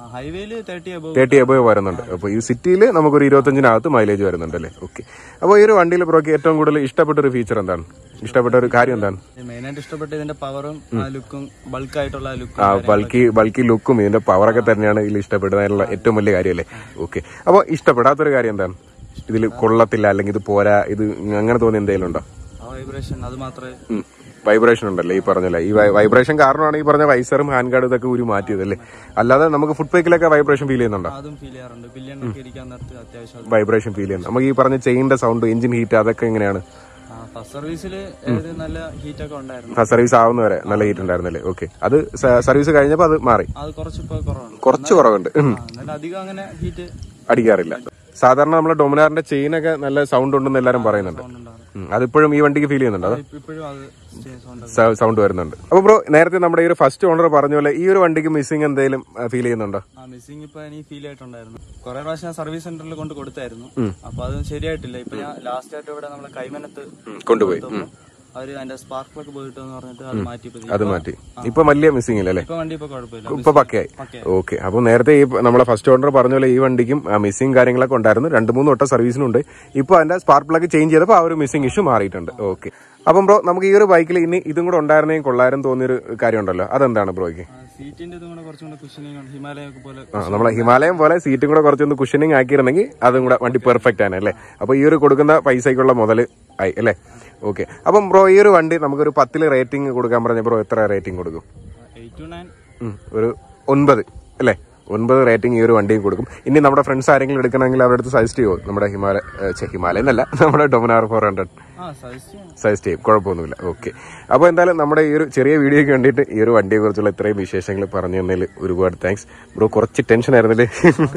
ഹൈവേയില് തേർട്ടി അബവ് തേർട്ടി എബോ വരുന്നുണ്ട് അപ്പോൾ ഈ സിറ്റിയിൽ നമുക്കൊരു ഇരുപത്തഞ്ചിനകത്ത് മൈലേജ് വരുന്നുണ്ട് അല്ലേ ഓക്കെ അപ്പോൾ ഈ ഒരു വണ്ടിയിൽ ബ്രോക്ക് ഏറ്റവും കൂടുതൽ ഇഷ്ടപ്പെട്ട ഒരു ഫീച്ചർ എന്താണ് ഇഷ്ടപ്പെട്ട ഒരു കാര്യം എന്താണ് മെയിനായിട്ട് ഇഷ്ടപ്പെട്ട ഇതിന്റെ പവറും ആ ലുക്കും ബൾക്ക് ആയിട്ടുള്ള ലുക്കും ആ ബൾക്കി ബൾക്കി ലുക്കും ഇതിന്റെ പവറൊക്കെ തന്നെയാണ് ഇതിൽ ഇഷ്ടപ്പെടുന്നതിനുള്ള ഏറ്റവും വലിയ കാര്യമല്ലേ ഓക്കെ അപ്പോൾ ഇഷ്ടപ്പെടാത്തൊരു കാര്യം എന്താണ് ഇതിൽ കൊള്ളത്തില്ല അല്ലെങ്കിൽ ഇത് പോരാ ഇത് അങ്ങനെ തോന്നി എന്തെങ്കിലും ഉണ്ടോ ആ വൈബ്രേഷൻ അത് മാത്രമേ വൈബ്രേഷൻ ഉണ്ടല്ലേ ഈ പറഞ്ഞല്ലേ ഈ വൈബ്രേഷൻ കാരണമാണ് ഈ പറഞ്ഞ വൈസറും ഹാൻഡ് ഗാർഡും ഇതൊക്കെ ഊരി മാറ്റിയത് അല്ലേ അല്ലാതെ നമുക്ക് ഫുഡ് പേക്കിലൊക്കെ വൈബ്രേഷൻ ഫീൽ ചെയ്യുന്നുണ്ടോ അതും ഫീൽ ചെയ്യാറുണ്ട് പില്ലിയനൊക്കെ ഇരിക്കാൻ നേരത്ത് അത്യാവശ്യം അത് വൈബ്രേഷൻ ഫീൽ ചെയ്യുന്നു നമുക്ക് ഈ പറഞ്ഞ ചെയിന്റെ സൗണ്ട് എഞ്ചിൻ ഹീറ്റ് അതൊക്കെ എങ്ങനെയാണ് ഫസ്റ്റ് സർവീസിൽ നല്ല ഹീറ്റ് ഒക്കെ ഉണ്ടായിരുന്നു ആ സർവീസ് ആവുന്നവരെ നല്ല ഹീറ്റ് ഉണ്ടായിരുന്നല്ലേ ഓക്കെ അത് സ- സർവീസ് കഴിഞ്ഞപ്പോൾ അത് മാറി അത് കുറച്ചിപ്പോ കുറവാണ് കുറച്ച് കുറവുണ്ട് ഉം. ആ, എന്നാലും അധികം അങ്ങനെ ഹീറ്റ് അടിക്കാറില്ല സാധാരണ നമ്മുടെ ഡൊമിനാറിന്റെ ചെയിനൊക്കെ നല്ല സൗണ്ട് ഉണ്ടെന്ന് എല്ലാരും പറയുന്നുണ്ട് ഉണ്ടാകും ഉം. അതിപ്പോഴും ഈ വണ്ടിക്ക് ഫീൽ ചെയ്യുന്നുണ്ട് അത് ഇപ്പോഴും അത് സൗണ്ട് സ- സൗണ്ട് വരുന്നുണ്ട് അപ്പൊ ബ്രോ നേരത്തെ നമ്മുടെ ഈ ഒരു ഫസ്റ്റ് ഓണർ പറഞ്ഞ പോലെ ഈ ഒരു വണ്ടിക്ക് മിസ്സിംഗ് എന്തെങ്കിലും ഫീൽ ചെയ്യുന്നുണ്ടോ ആ മിസ്സിംഗ് ഇപ്പൊ എനിക്ക് ഫീൽ ആയിട്ടുണ്ടായിരുന്നു കുറെ പ്രാവശ്യം ഞാൻ സർവീസ് സെന്ററിൽ കൊണ്ട് കൊടുത്തായിരുന്നു അപ്പൊ അത് ശരിയായിട്ടില്ല ഇപ്പൊ ഞാൻ ലാസ്റ്റ് ആയിട്ട് ഇവിടെ നമ്മളെ കൈമനത്ത് കൊണ്ടുപോയി കൊടുത്തപ്പോ അവര് അതിന്റെ സ്പാർക്കിലൊക്കെ പോയിട്ട് എന്ന് പറഞ്ഞിട്ട് അത് മാറ്റി ഇപ്പൊ അത് മാറ്റി ഇപ്പൊ വലിയ മിസ്സിംഗ് ഇല്ല അല്ലേ ഇപ്പൊ വണ്ടി ഇപ്പൊ കുഴപ്പമില്ല ഇപ്പൊ പക്കയായി ഓക്കെ അപ്പൊ നേരത്തെ ഈ നമ്മളെ ഫസ്റ്റ് ഓണർ പറഞ്ഞ പോലെ ഈ വണ്ടിക്കും മിസ്സിംഗ് കാര്യങ്ങളൊക്കെ ഉണ്ടായിരുന്നു രണ്ട് മൂന്ന് വട്ടം സർവീസിനുണ്ട് ഇപ്പൊ അതിന്റെ സ്പാർക്ക് പ്ലഗ് ചേഞ്ച് ചെയ്തപ്പോൾ ആ ഒരു മിസ്സിംഗ് ഇഷ്യൂ മാറിയിട്ടുണ്ട് ഓക്കെ അപ്പം ബ്രോ നമുക്ക് ഈ ഒരു ബൈക്കിൽ ഇനി ഇതും കൂടെ ഉണ്ടായിരുന്നെങ്കിൽ കൊള്ളാരും തോന്നിയൊരു കാര്യം ഉണ്ടല്ലോ അതെന്താണ് ബ്രോയ്ക്ക് സീറ്റിന്റെ ഇതും കൂടെ കുറച്ചും കൂടെ കുഷനിങ് ഹിമാലയ ഒക്കെ പോലെ ആ നമ്മളെ ഹിമാലയം പോലെ സീറ്റും കൂടെ കുറച്ചൊന്ന് കുഷനിങ് ആക്കിയിരുന്നെങ്കിൽ അതും കൂടെ വണ്ടി പെർഫെക്റ്റ് ആണ് അല്ലേ അപ്പൊ ഈ ഒരു കൊടുക്കുന്ന പൈസയ്ക്കുള്ള മുതൽ ആയി അല്ലേ ഓക്കെ അപ്പം ബ്രോ ഈ ഒരു വണ്ടി നമുക്കൊരു പത്തില് റേറ്റിംഗ് കൊടുക്കാൻ പറഞ്ഞ ബ്രോ എത്ര റേറ്റിംഗ് കൊടുക്കും എയ്റ്റ് ടു നയൻ ഉം, ഒരു ഒൻപത് അല്ലേ ഒൻപത് റേറ്റിംഗ് ഈ ഒരു വണ്ടിയും കൊടുക്കും ഇനി നമ്മുടെ ഫ്രണ്ട്സ് ആരെങ്കിലും എടുക്കണമെങ്കിൽ അവരുടെ അടുത്ത് സജസ്റ്റ് ചെയ്യുമോ നമ്മുടെ ഹിമാലയ ഏ, ഛെ, ഹിമാലയ എന്നല്ല നമ്മുടെ ഡൊമിനാർ ഫോർ ഹൺഡ്രഡ് ആ സജസ്റ്റ് ചെയ്യാം സജസ്റ്റ് ചെയ്യും കുഴപ്പമൊന്നുമില്ല ഓക്കെ അപ്പോൾ എന്തായാലും നമ്മുടെ ഈ ഒരു ചെറിയ വീഡിയോയ്ക്ക് വേണ്ടിയിട്ട് ഈ ഒരു വണ്ടിയെ കുറിച്ചുള്ള ഇത്രയും വിശേഷങ്ങൾ പറഞ്ഞു തന്നതിൽ ഒരുപാട് താങ്ക്സ് ബ്രോ കുറച്ച് ടെൻഷൻ ആയിരുന്നില്ലേ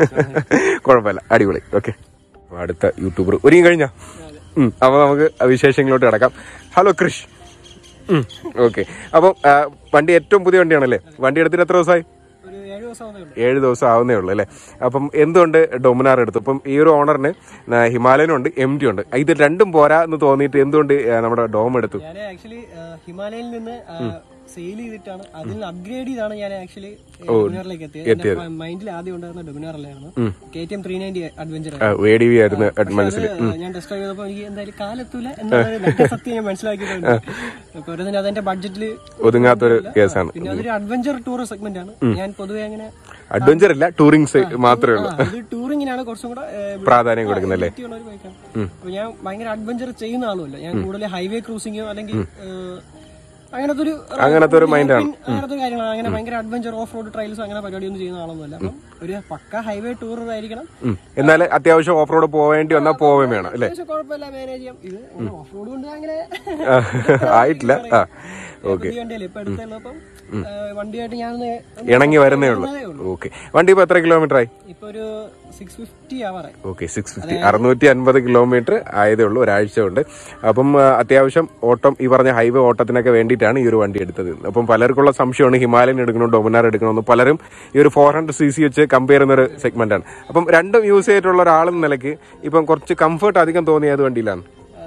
കുഴപ്പമില്ല അടിപൊളി ഓക്കെ അടുത്ത യൂട്യൂബർ ഒരുങ്ങി കഴിഞ്ഞാ ഉം, അപ്പൊ നമുക്ക് വിശേഷങ്ങളിലോട്ട് കിടക്കാം ഹലോ കൃഷ് ഓക്കെ അപ്പം ആ, വണ്ടി ഏറ്റവും പുതിയ വണ്ടിയാണല്ലേ വണ്ടി എടുത്തിട്ട് എത്ര ദിവസമായി ഒരു ഏഴ് ദിവസം ആവുന്നേ ഉള്ളൂ ഏഴ് ദിവസം ആവുന്നേ ഉള്ളൂ അല്ലേ അപ്പം എന്തുകൊണ്ട് ഡൊമിനാർ എടുത്തു അപ്പം ഈ ഒരു ഓണറിന് ഹിമാലയനും ഉണ്ട് എം ടി ഉണ്ട് ഇത് രണ്ടും പോരാ എന്ന് തോന്നിയിട്ട് എന്തുകൊണ്ട് ആ, നമ്മുടെ ഡോം എടുത്തു ഞാൻ ആക്ച്വലി ഹിമാലയയിൽ നിന്ന് സെയിൽ ചെയ്തിട്ടാണ് അതിൽ നിന്ന് അപ്ഗ്രേഡ് ചെയ്താണ് ഞാൻ ആക്ച്വലി ഡൊമിനാറിലേക്ക് എത്തിയത് എന്റെ മൈൻഡിൽ ആദ്യം ഉണ്ടായിരുന്ന ഡൊമിനാറിലായിരുന്നു K T M three ninety adventure A D V ആയിരുന്നു മനസ്സിൽ ഞാൻ ടെസ്റ്റ് ഡ്രൈവ് ചെയ്തപ്പോൾ എനിക്ക് എന്തായാലും കാലെത്തൂല എന്നുള്ളത് നല്ല സത്യം ഞാൻ മനസ്സിലാക്കിയിട്ടുണ്ട് അപ്പൊ ഒരു തന്നെ അതെന്റെ ബഡ്ജറ്റിൽ ഒതുങ്ങാത്തൊരു കേസാണ് പിന്നെ അതൊരു അഡ്വഞ്ചർ ടൂർ സെഗ്മെന്റ് ആണ് ഞാൻ പൊതുവെ അങ്ങനെ അഡ്വഞ്ചർ ഇല്ല ടൂറിങ്സ് മാത്രമേ ഉള്ളൂ ആ, ഇത് ടൂറിങ്ങിനാണ് കുറച്ചും കൂടെ ഏ, പ്രാധാന്യം കൊടുക്കുന്നല്ലേ ability ഉള്ള ഒരു ബൈക്കാണ് അപ്പൊ ഞാൻ ഭയങ്കര അഡ്വഞ്ചർ ചെയ്യുന്ന ആളുമല്ല ഞാൻ കൂടുതൽ ഹൈവേ ക്രൂസിങ്ങോ അല്ലെങ്കിൽ ഏഹ്, അങ്ങനത്തെ ഒരു അങ്ങനത്തെ ഒരു mind ആണ്. അങ്ങനത്തെ കാര്യങ്ങളാണ് അങ്ങനെ ഭയങ്കര അഡ്വഞ്ചർ ഓഫ് റോഡ് ട്രയൽസ് അങ്ങനെ പരിപാടിയൊന്നും ചെയ്യുന്ന ആളൊന്നുമല്ല അപ്പം ഒരു പക്ക ഹൈവേ ടൂർ ആയിരിക്കണം ഉം. എന്നാൽ അത്യാവശ്യം ഓഫ് റോഡ് പോവേണ്ടി വന്നാൽ പോവുകയും വേണം അല്ലേ പക്ഷെ കുഴപ്പമില്ല മാനേജ് ചെയ്യാം ഇത് ഓഫ് റോഡ് കൊണ്ട് അങ്ങനെ ആയിട്ടില്ല ആ ഓക്കെ പുതിയ വണ്ടിയല്ലേ ഇപ്പൊ എടുത്തുള്ളൂ അപ്പം ഏഹ്, വണ്ടിയായിട്ട് ഞാനൊന്ന് ഇണങ്ങി വരുന്നേ ഉള്ളൂ ഓക്കെ വണ്ടി ഇപ്പൊ എത്ര കിലോമീറ്റർ ആയി ഇപ്പൊ ഒരു സിക്സ് ഫിഫ്റ്റി ആവാറായി ഓക്കെ സിക്സ് ഫിഫ്റ്റി അറുന്നൂറ്റി അൻപത് കിലോമീറ്റർ ആയതേ ഉള്ളൂ ഒരാഴ്ച കൊണ്ട് അപ്പം ആ, അത്യാവശ്യം ഓട്ടം ഈ പറഞ്ഞ ഹൈവേ ഓട്ടത്തിനൊക്കെ വേണ്ടിയിട്ടാണ് ഈ ഒരു വണ്ടി എടുത്തത് അപ്പം പലർക്കുള്ള സംശയമാണ് ഹിമാലയൻ എടുക്കണോ ഡൊമിനാർ എടുക്കണമെന്ന് പലരും ഈ ഒരു ഫോർ ഹൺഡ്രഡ് സി സി വെച്ച് കമ്പയർ ചെയ്യുന്ന ഒരു സെഗ്മെന്റ് ആണ് അപ്പം രണ്ടും യൂസ് ചെയ്തിട്ടുള്ള ഒരാളെന്ന നിലയ്ക്ക് ഇപ്പം കുറച്ച് കംഫർട്ട് അധികം തോന്നിയ ഏത് വണ്ടിയിലാണ്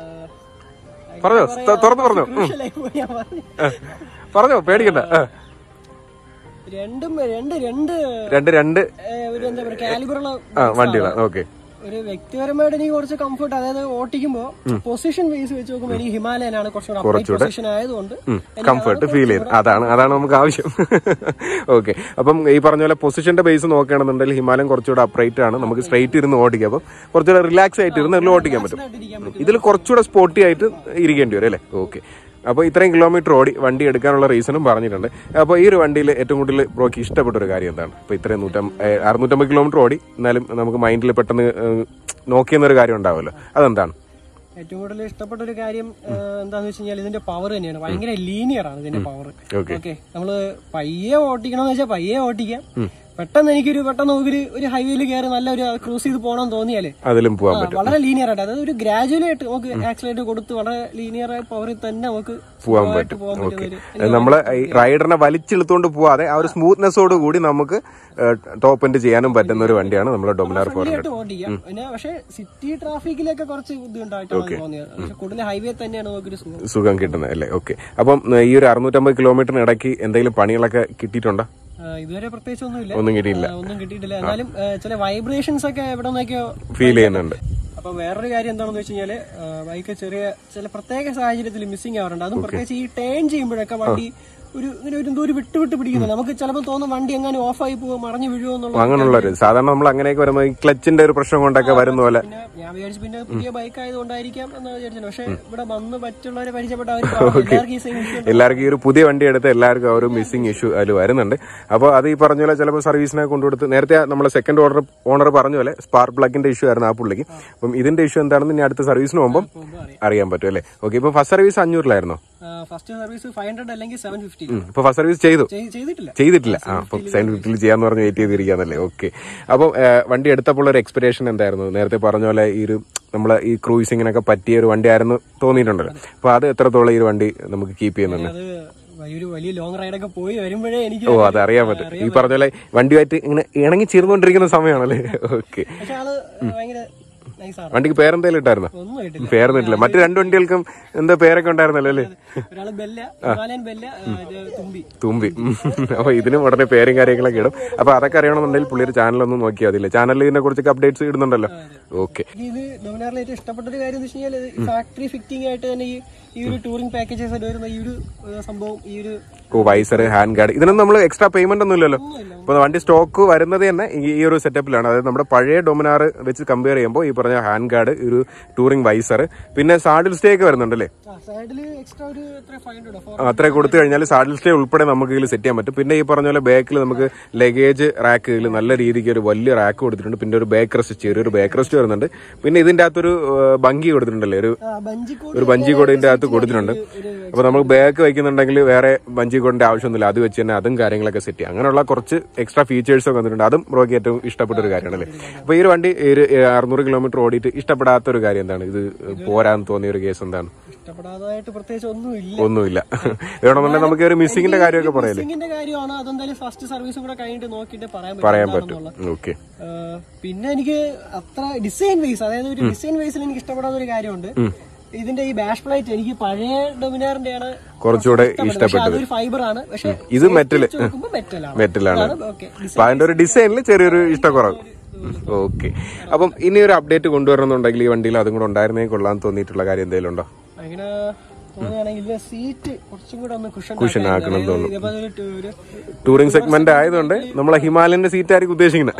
ഏഹ്, പറഞ്ഞോ ത- തുറന്ന് പറഞ്ഞോ ഉം. crucial ആയി പോയി ഞാൻ പറഞ്ഞു. പറഞ്ഞോ പേടിക്കണ്ട ആ. രണ്ടും രണ്ട് രണ്ട് രണ്ട് രണ്ട് ഏഹ്, ഒരു എന്താ പറയുക കാലിബറുള്ള ആ വണ്ടികളാണ് ഓക്കെ ഒരു വ്യക്തിപരമായിട്ട് എനിക്ക് കുറച്ച് കംഫർട്ട് അതായത് ഓട്ടിക്കുമ്പോ പൊസിഷൻ ബേസ് വെച്ച് നോക്കുമ്പോൾ എനിക്ക് ഹിമാലയനാണ് കുറച്ചുകൂടെ പൊസിഷൻ ആയതുകൊണ്ട് കംഫർട്ട് ഫീൽ ചെയ്ത് അതാണ് അതാണ് നമുക്ക് ആവശ്യം ഓക്കെ അപ്പം ഈ പറഞ്ഞ പോലെ പൊസിഷന്റെ ബേസ് നോക്കുകയാണെന്നുണ്ടെങ്കിൽ ഹിമാലയം കുറച്ചുകൂടെ അപ്രൈറ്റ് ആണ് നമുക്ക് സ്ട്രൈറ്റ് ഇരുന്ന് ഓടിക്കാം അപ്പം കുറച്ചുകൂടെ റിലാക്സ് ആയിട്ട് ഇരുന്ന് എല്ലാം ഓടിക്കാൻ പറ്റും ഇരിക്കാൻ ഇതിൽ കുറച്ചുകൂടെ സ്പോട്ടി ആയിട്ട് ഇരിക്കേണ്ടി വരും അല്ലേ ഓക്കെ അപ്പോൾ ഇത്രയും കിലോമീറ്റർ ഓടി വണ്ടി എടുക്കാനുള്ള റീസണും പറഞ്ഞിട്ടുണ്ട് അപ്പോൾ ഈ ഒരു വണ്ടിയിൽ ഏറ്റവും കൂടുതൽ ബ്രോക്ക് ഇഷ്ടപ്പെട്ട ഒരു കാര്യം എന്താണ് ഇപ്പോൾ ഇത്രയും നൂറ്റം ഏഹ് അറുന്നൂറ്റമ്പത് കിലോമീറ്റർ ഓടി എന്നാലും നമുക്ക് മൈൻഡിൽ പെട്ടെന്ന് ഏഹ് നോക്കിയെന്നൊരു കാര്യം ഉണ്ടാവുമല്ലോ അതെന്താണ് ഏറ്റവും കൂടുതൽ ഇഷ്ടപ്പെട്ട ഒരു കാര്യം ഏഹ്, എന്താന്ന് വെച്ച് കഴിഞ്ഞാൽ ഇതിന്റെ പവർ തന്നെയാണ് ഭയങ്കര ലീനിയർ ആണ് ഇതിന്റെ പവർ ഓക്കെ ഓക്കെ നമ്മള് പയ്യെ ഓട്ടിക്കണമെന്ന് വെച്ചാൽ പയ്യെ ഓട്ടിക്കാം പെട്ടെന്ന് എനിക്കൊരു പെട്ടെന്ന് ഒരു ഒരു ഹൈവേയിൽ കയറി നല്ല ഒരു ക്രൂസ് ചെയ്ത് പോകണം തോന്നിയാലേ അതിലും പോകാൻ ആ, പറ്റും വളരെ ലീനിയർ ആയിട്ട് അതായത് ഒരു ഗ്രാജുവലി ആയിട്ട് നമുക്ക് ആക്സിലേറ്റ് കൊടുത്ത് വളരെ ലീനിയർ ആയ പവറിൽ തന്നെ നമുക്ക് പോകാൻ സുഖമായിട്ട് പറ്റും പോകാൻ ഓക്കെ പറ്റുന്ന ഒരു നമ്മള് ഈ റൈഡറിനെ വലിച്ചെടുത്തോണ്ട് പോവാതെ ആ ഒരു സ്മൂത്ത്നെസ്സോട് കൂടി നമുക്ക് ടോപ്പ് എൻഡ് ചെയ്യാനും പറ്റുന്ന ഒരു വണ്ടിയാണ് നമ്മുടെ ഡൊമിനാർ ഫോർ ആയിട്ട് ഓടിക്കാം പിന്നെ പക്ഷെ സിറ്റി ട്രാഫിക്കിലൊക്കെ കുറച്ച് ബുദ്ധിമുട്ടായിട്ടാണ് തോന്നിയത് പക്ഷെ കൂടുതൽ ഹൈവേ തന്നെയാണ് നമുക്കൊരു സുഖം സുഖം കിട്ടുന്നത് അല്ലേ ഓക്കെ അപ്പം ഏ, ഈ ഒരു അറുന്നൂറ്റമ്പത് കിലോമീറ്ററിന് ഇടയ്ക്ക് എന്തെങ്കിലും പണികളൊക്കെ കിട്ടിയിട്ടുണ്ടോ ആ, ആ, ഇതുവരെ പ്രത്യേകിച്ച് ഒന്നുമില്ല ഒന്നും കിട്ടിയില്ല ആ, ഒന്നും കിട്ടിയിട്ടില്ല എന്നാലും ആ, ചില വൈബ്രേഷൻസ് ഒക്കെ എവിടെ നിന്നൊക്കെയോ ഫീൽ ചെയ്യുന്നുണ്ട് അപ്പൊ വേറൊരു കാര്യം എന്താണെന്ന് വെച്ച് കഴിഞ്ഞാല് ബൈക്ക് ചെറിയ ചില പ്രത്യേക സാഹചര്യത്തിൽ മിസ്സിംഗ് ആവാറുണ്ട് അതും പ്രത്യേകിച്ച് ഈ ടേൺ ചെയ്യുമ്പോഴൊക്കെ വണ്ടി ഒരു ഇങ്ങനെ ഒരു എന്തോ ഒരു വിട്ട് വിട്ട് പിടിക്കുന്നു നമുക്ക് ചിലപ്പോൾ തോന്നും വണ്ടി എങ്ങനെ ഓഫായി പോകുമോ മറിഞ്ഞു വീഴുമോ എന്നുള്ള അങ്ങനെയുള്ള ഒരു സാധാരണ നമ്മൾ അങ്ങനെയൊക്കെ വരുമ്പോൾ ഈ ക്ലച്ചിന്റെ ഒരു പ്രശ്നം കൊണ്ടൊക്കെ വരുന്ന പോലെ പിന്നെ ഞാൻ വിചാരിച്ചു പിന്നെ പുതിയ ബൈക്ക് ആയതുകൊണ്ടായിരിക്കാം എന്ന് വിചാരിച്ചു പക്ഷെ ഇവിടെ വന്ന് മറ്റുള്ളവരെ പരിചയപ്പെട്ട അവർ എല്ലാവർക്കും ഈ സെയിം ഇഷ്യൂ എല്ലാവർക്കും ഈ ഒരു പുതിയ വണ്ടി എടുത്ത് എല്ലാവർക്കും ആ ഒരു മിസ്സിംഗ് ഇഷ്യൂ അതിൽ വരുന്നുണ്ട് അപ്പോൾ അത് ഈ പറഞ്ഞ പോലെ ചിലപ്പോൾ സർവീസിനെ കൊണ്ടുകൊടുത്ത് നേരത്തെ നമ്മൾ സെക്കൻഡ് ഓർഡർ ഓണർ പറഞ്ഞ പോലെ സ്പാർക്ക് പ്ലഗിന്റെ ഇഷ്യൂ ആയിരുന്നു ആ പുള്ളിക്ക് അപ്പം ഇതിന്റെ ഇഷ്യൂ എന്താണെന്ന് ഇനി അടുത്ത സർവീസിന് പോകുമ്പോൾ അറിയാൻ പറ്റും അല്ലേ ഓക്കെ ഇപ്പൊ ഫസ്റ്റ് സർവീസ് അഞ്ഞൂറിലായിരുന്നോ ഫസ്റ്റ് സർവീസ് ഫൈവ് ഹൺഡ്രഡ് അല്ലെങ്കിൽ സെവൻ ഫിഫ്റ്റി ഇപ്പൊ ഫസ്റ്റ് സർവീസ് ചെയ്തു ചെയ്തിട്ടില്ല ചെയ്തിട്ടില്ല ആ അപ്പൊ സെവൻ ഫിഫ്റ്റിയിൽ ചെയ്യാന്ന് പറഞ്ഞ് വെയിറ്റ് ചെയ്തിരിക്കാന്നല്ലേ ഓക്കെ അപ്പം വണ്ടി എടുത്തപ്പോൾ ഒരു എക്സ്പെക്ടേഷൻ എന്തായിരുന്നു നേരത്തെ പറഞ്ഞ പോലെ ഈ ഒരു നമ്മളെ ഈ ക്രൂയിസിങ്ങിനൊക്കെ പറ്റിയ ഒരു വണ്ടി ആയിരുന്നു തോന്നിയിട്ടുണ്ടല്ലോ അപ്പൊ അത് എത്രത്തോളം ഈ ഒരു വണ്ടി നമുക്ക് കീപ്പ് ചെയ്യുന്നുണ്ട് അത് വലിയൊരു വലിയ ലോങ് റൈഡൊക്കെ പോയി വരുമ്പോഴേ എനിക്ക് ഓ അത് അറിയാൻ പറ്റും ഈ പറഞ്ഞ പോലെ വണ്ടിയുമായിട്ട് ഇങ്ങനെ ഇണങ്ങി ചേർന്നുകൊണ്ടിരിക്കുന്ന സമയമാണല്ലേ ഓക്കെ പക്ഷെ ആള് ഭയങ്കര നൈസാണ് വണ്ടിക്ക് പേരെന്തേലും ഇട്ടായിരുന്നോ ഒന്നും ആയിട്ടില്ല പേരൊന്നുമില്ല മറ്റു രണ്ട് വണ്ടികൾക്കും എന്താ പേരൊക്കെ ഉണ്ടായിരുന്നല്ലോ അല്ലേ ഒരാള് ബെല്ല ഹിമാലയൻ ബെല്ല ആ, ഇത് തുമ്പി തുമ്പി അപ്പൊ ഇതിനും ഉടനെ പേരും കാര്യങ്ങളൊക്കെ ഇടും അപ്പൊ അതൊക്കെ അറിയണമെന്നുണ്ടെങ്കിൽ പുള്ളിയൊരു ചാനലൊന്നും നോക്കിയാൽ മതിയില്ല ചാനലിൽ ഇതിനെ കുറിച്ചൊക്കെ അപ്ഡേറ്റ്സ് ഇടുന്നുണ്ടല്ലോ ഓക്കെ എനിക്ക് ഇത് ഡൊമിനാറിൽ ഏറ്റവും ഇഷ്ടപ്പെട്ട ഒരു കാര്യം എന്ന് വെച്ച് കഴിഞ്ഞാൽ ഫാക്ടറി ഫിറ്റിംഗ് ആയിട്ട് തന്നെ ഈ ഈ ഒരു ടൂറിംഗ് പാക്കേജസ് ആയിട്ട് വരുന്ന ഈ ഒരു ഏഹ്, സംഭവം ഈ ഒരു ഓ വൈസർ ഹാൻഡ് ഗാർഡ് ഇതിനൊന്നും നമ്മൾ എക്സ്ട്രാ പേയ്മെന്റ് ഒന്നും ഇല്ലല്ലോ ഇപ്പൊ വണ്ടി സ്റ്റോക്ക് വരുന്നത് തന്നെ ഈ- ഈ ഒരു സെറ്റപ്പിലാണ് അതായത് നമ്മുടെ പഴയ ഡൊമിനാർ വെച്ച് കമ്പയർ ചെയ്യുമ്പോൾ ഈ പറഞ്ഞ ഹാൻഡ് ഗാർഡ് ഒരു ടൂറിംഗ് വൈസർ പിന്നെ സാഡിൽ സ്റ്റേ ഒക്കെ വരുന്നുണ്ടല്ലേ സൈഡില് എക്സ്ട്രാ ഒരു എത്ര ഫൈവ് ഹൺഡ്രഡ് ഫോർ അത്ര കൊടുത്തു കഴിഞ്ഞാൽ സാഡിൽ സ്റ്റേ ഉൾപ്പെടെ നമുക്ക് ഇതിൽ സെറ്റ് ചെയ്യാൻ പറ്റും പിന്നെ ഈ പറഞ്ഞ പോലെ ബാക്കിൽ നമുക്ക് ലഗേജ് റാക്ക് ഇതിൽ നല്ല രീതിക്ക് ഒരു വലിയ റാക്ക് കൊടുത്തിട്ടുണ്ട് പിന്നെ ഒരു ബാക്ക് റെസ്റ്റ് ചെറിയൊരു ബാക്ക് റെസ്റ്റ് വരുന്നുണ്ട് പിന്നെ ഇതിന്റെ അകത്തൊരു ഏഹ്, ഭംഗി കൊടുത്തിട്ടുണ്ടല്ലേ ഒരു ബഞ്ചി കോഡ് ഒരു ബഞ്ചി കോഡ് ഇതിന്റെ അകത്ത് കൊടുത്തിട്ടുണ്ട് അപ്പൊ നമുക്ക് ബാക്ക് വയ്ക്കുന്നുണ്ടെങ്കിൽ വേറെ ബഞ്ചി കോഡിന്റെ ആവശ്യമൊന്നുമില്ല അത് വെച്ച് തന്നെ അതും കാര്യങ്ങളൊക്കെ സെറ്റ് ചെയ്യാം അങ്ങനെയുള്ള കുറച്ച് എക്സ്ട്രാ ഫീച്ചേഴ്സ് ഒക്കെ വന്നിട്ടുണ്ട് അതും ബ്രോക്ക് ഏറ്റവും ഇഷ്ടപ്പെട്ട ഒരു കാര്യമാണല്ലേ അപ്പൊ ഈ ഒരു വണ്ടി ഒരു അറുന്നൂറ് കിലോമീറ്റർ ഓടിയിട്ട് ഇഷ്ടപ്പെടാത്ത ഒരു കാര്യം എന്താണ് ഇത് പോരാന്ന് തോന്നിയ ഒരു കേസ് എന്താണ് ഇഷ്ടപ്പെടാത്തതായിട്ട് പ്രത്യേകിച്ച് ഒന്നും ഇല്ല ഒന്നുമില്ല വേണമെന്നുണ്ടെങ്കിൽ നമുക്ക് ഒരു മിസ്സിങ്ങിന്റെ കാര്യമൊക്കെ പറയല്ലേ മിസ്സിങ്ങിന്റെ കാര്യമാണ് അതെന്തായാലും ഫസ്റ്റ് സർവീസും കൂടെ കഴിഞ്ഞിട്ട് നോക്കിയിട്ട് പറയാൻ പറയാൻ പറ്റും പറ്റും ഓക്കെ ഏഹ് പിന്നെ എനിക്ക് അത്ര ഡിസൈൻ വൈസ് അതായത് ഒരു ഡിസൈൻ വൈസിൽ എനിക്ക് ഇഷ്ടപ്പെടാത്ത ഒരു കാര്യമുണ്ട് ഇതിന്റെ ഈ ബാഷ് പ്ലേറ്റ് എനിക്ക് പഴയ ഡൊമിനാറിന്റെ ആണ് കുറച്ചുകൂടെ പക്ഷെ ഇഷ്ടപ്പെട്ടത് അതൊരു ഫൈബർ ആണ് പക്ഷെ ഇത് മെറ്റല് മെറ്റലാണ് മെറ്റലാണ് ഓക്കെ അപ്പൊ അതിന്റെ ഒരു ഡിസൈനിൽ ചെറിയൊരു ഇഷ്ടക്കുറവ് ഓക്കെ അപ്പം ഇനി ഒരു അപ്ഡേറ്റ് കൊണ്ടുവരണമെന്നുണ്ടെങ്കിൽ ഈ വണ്ടിയിൽ അതും കൂടെ ഉണ്ടായിരുന്നേ കൊള്ളാൻ തോന്നിയിട്ടുള്ള കാര്യം എന്തെങ്കിലും ഉണ്ടോ അങ്ങനെ തോന്നുകയാണെങ്കിൽ ഇതിന്റെ സീറ്റ് കുറച്ചും കൂടെ ഒന്ന് കുഷൻ Cushion ആക്കണം തോന്നുന്നു. ഇതേപോലെ ഒരു ടു- ഒരു ടൂറിംഗ് സെഗ്മെന്റ് ആയതുകൊണ്ട് നമ്മളെ ഹിമാലയന്റെ സീറ്റ് ആയിരിക്കും ഉദ്ദേശിക്കുന്നത്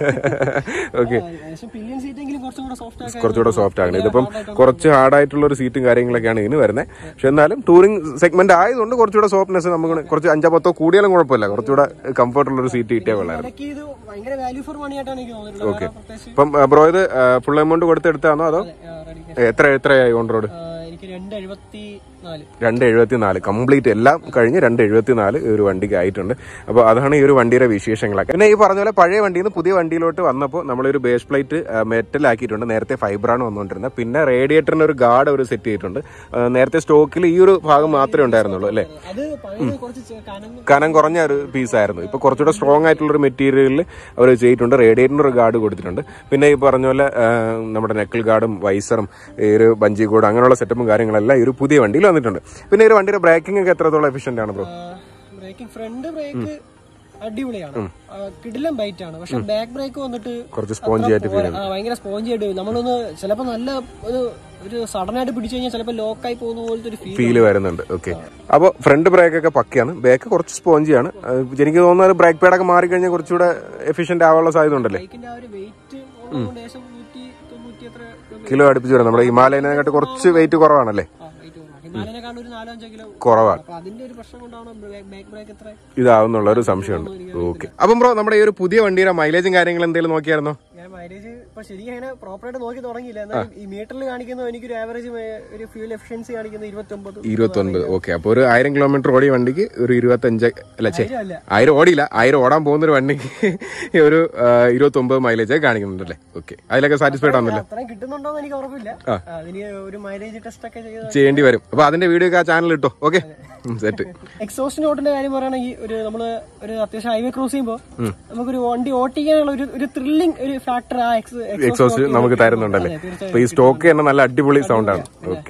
ഓക്കെ ഏകദേശം പില്ലിയൻ സീറ്റ് എങ്കിലും കുറച്ചും കൂടെ സോഫ്റ്റ് ആക്കാൻ കുറച്ചുകൂടെ സോഫ്റ്റ് ആകണം ഇതിപ്പം കുറച്ച് ഹാർഡായിട്ടുള്ള ഒരു സീറ്റും കാര്യങ്ങളൊക്കെയാണ് ഇതിന് വരുന്നത് പക്ഷെ എന്നാലും ടൂറിംഗ് സെഗ്മെന്റ് ആയതുകൊണ്ട് കുറച്ചുകൂടെ സോഫ്റ്റ്നെസ് നമുക്ക് കുറച്ച് അഞ്ചോ പത്തോ കൂടിയാലും കുഴപ്പമില്ല കുറച്ചുകൂടെ കംഫർട്ടുള്ള ഒരു സീറ്റ് കിട്ടിയാൽ കൊള്ളായിരുന്നു ഇടയ്ക്ക് ഇത് ഭയങ്കര വാല്യൂ ഫോർ മണി ആയിട്ടാണ് എനിക്ക് തോന്നിയിട്ടുള്ളത് കാരണം പ്രത്യേകിച്ച് ഇപ്പം ബ്രോ ഇത് ഫുൾ എമൗണ്ട് കൊടുത്തെടുത്താണോ അതോ ആ, ready cash. എത്ര എത്രയായി ഓൺ റോഡ് ആ, എനിക്ക് രണ്ട് എഴുപത്തി നാല് രണ്ട് എഴുപത്തി നാല് കംപ്ലീറ്റ് എല്ലാം കഴിഞ്ഞ് രണ്ട് എഴുപത്തി നാല് ഈ ഒരു വണ്ടിക്ക് ആയിട്ടുണ്ട് അപ്പോൾ അതാണ് ഈ ഒരു വണ്ടിയുടെ വിശേഷങ്ങളൊക്കെ പിന്നെ ഈ പറഞ്ഞ പോലെ പഴയ വണ്ടിയിൽ നിന്ന് പുതിയ വണ്ടിയിലോട്ട് വന്നപ്പോൾ നമ്മളൊരു ബേസ് പ്ലേറ്റ് മെറ്റൽ ആക്കിയിട്ടുണ്ട് നേരത്തെ ഫൈബറാണ് വന്നുകൊണ്ടിരുന്നത് പിന്നെ റേഡിയേറ്ററിന് ഒരു ഗാർഡ് അവർ സെറ്റ് ചെയ്തിട്ടുണ്ട് ആ, നേരത്തെ സ്റ്റോക്കിൽ ഈ ഒരു ഭാഗം മാത്രമേ ഉണ്ടായിരുന്നുള്ളൂ അല്ലേ അത് പഴയത് കുറച്ച് ചെ- കനം കനം കുറഞ്ഞ ഒരു പീസായിരുന്നു ഇപ്പൊ കുറച്ചുകൂടെ സ്ട്രോങ് ആയിട്ടുള്ള ഒരു മെറ്റീരിയലിൽ അവർ ചെയ്തിട്ടുണ്ട് റേഡിയേറ്ററിന് ഒരു ഗാർഡ് കൊടുത്തിട്ടുണ്ട് പിന്നെ ഈ പറഞ്ഞ പോലെ ആ, നമ്മുടെ നെക്കിൾ ഗാർഡും വൈസറും ഈ ഒരു ബഞ്ചി ഗോർഡ് അങ്ങനെയുള്ള സെറ്റപ്പും കാര്യങ്ങളെല്ലാം ഈ ഒരു പുതിയ വണ്ടിയിൽ വന്നിട്ടുണ്ട് പിന്നെ ഈ ഒരു വണ്ടിയുടെ ബ്രേക്കിംഗ് ഒക്കെ എത്രത്തോളം എഫിഷ്യന്റ് ആണ് ബ്രോ ബ്രേക്കിംഗ് ഫ്രണ്ട് ബ്രേക്ക് അടിപൊളിയാണ് ആ, കിടിലം ബൈറ്റ് ആണ് പക്ഷെ ബാക്ക് ബ്രേക്ക് വന്നിട്ട് കുറച്ച് സ്പോഞ്ചി ആയിട്ട് പോരാ. ആ, ഭയങ്കര സ്പോഞ്ചി ആയിട്ട് നമ്മളൊന്ന് ചിലപ്പോ നല്ല ഒരു ഒരു സഡൻ ആയിട്ട് പിടിച്ചു കഴിഞ്ഞാൽ ചിലപ്പോ ലോക്കായി പോകുന്ന പോലത്തെ ഒരു ഫീൽ ഫീല് വരുന്നുണ്ട് ഓക്കെ അപ്പോൾ ഫ്രണ്ട് ബ്രേക്ക് ഒക്കെ പക്കയാണ് ബാക്ക് കുറച്ച് സ്പോഞ്ചിയാണ് ആ, എനിക്ക് തോന്നുന്നത് ബ്രേക്ക് പാഡൊക്കെ മാറിക്കഴിഞ്ഞാൽ കുറച്ചുകൂടെ എഫിഷ്യന്റ് ആവാനുള്ള സാധ്യത ഉണ്ടല്ലേ ബൈക്കിന്റെ ആ ഒരു വെയിറ്റ് ഉള്ളതുകൊണ്ട് ഏകദേശം നൂറ്റി തൊണ്ണൂറ്റി എത്ര കിലോ അടുപ്പിച്ച് വരും നമ്മുടെ ഹിമാലയനെക്കാട്ട് കുറച്ച് വെയിറ്റ് കുറവാണല്ലേ ആ വെയിറ്റ് കുറവാണ് ഹിമാലയനെക്കാളും ഒരു നാലോ അഞ്ചോ കിലോ കുറവാണ് അപ്പൊ അതിന്റെ ഒരു പ്രശ്നം കൊണ്ടാണ് ബാക്ക് ബ്രേക്ക് എത്ര ഇതാവുന്നുള്ള ഒരു സംശയമുണ്ട് ഓക്കെ അപ്പം ബ്രോ നമ്മുടെ ഈ ഒരു പുതിയ വണ്ടിയുടെ മൈലേജും കാര്യങ്ങളും എന്തെങ്കിലും നോക്കിയായിരുന്നോ ഞാൻ മൈലേജ് ഇപ്പൊ ശരിക്കും അങ്ങനെ പ്രോപ്പറായിട്ട് നോക്കി തുടങ്ങിയില്ല എന്നാൽ ഈ മീറ്ററിൽ കാണിക്കുന്ന എനിക്കൊരു ആവറേജ് ഒരു ഫ്യൂൽ എഫിഷ്യൻസി കാണിക്കുന്ന ഇരുപത്തി ഒമ്പത് ഇരുപത്തി ഒൻപത് ഓക്കെ അപ്പൊ ഒരു ആയിരം കിലോമീറ്റർ ഓടിയ വണ്ടിക്ക് ഒരു ഇരുപത്തഞ്ച് അല്ല ചേ അല്ല ആയിരം ഓടിയില്ല ആയിരം ഓടാൻ പോകുന്ന ഒരു വണ്ടിക്ക് ഒരു ഇരുപത്തി ഒമ്പത് മൈലേജ് കാണിക്കുന്നുണ്ടല്ലേ ഓക്കെ അതിലൊക്കെ സാറ്റിസ്ഫൈഡ് ആണല്ലോ അത്രയും കിട്ടുന്നുണ്ടോന്ന് എനിക്ക് ഉറപ്പില്ല അതിന് ഒരു മൈലേജ് ടെസ്റ്റ് ഒക്കെ ചെയ്ത് ചെയ്യേണ്ടി വരും അപ്പൊ അതിന്റെ വീഡിയോ ഒക്കെ ആ ചാനൽ ഇട്ടോ ഓക്കെ സെറ്റ് എക്സോസ്റ്റ് നോട്ടിന്റെ കാര്യം പറയുകയാണെങ്കിൽ ഒരു നമ്മള് ഒരു അത്യാവശ്യം ഹൈവേ ക്രോസ് ചെയ്യുമ്പോൾ നമുക്കൊരു വണ്ടി ഓട്ടിക്കാനുള്ള ഒരു ഒരു ത്രില്ലിംഗ് ഒരു ഫാക്ടർ ആ എക്സോസ്റ്റ് നമുക്ക് തരുന്നുണ്ടല്ലേ അപ്പൊ ഈ സ്റ്റോക്ക് തന്നെ നല്ല അടിപൊളി സൗണ്ട് ആണ് ഓക്കെ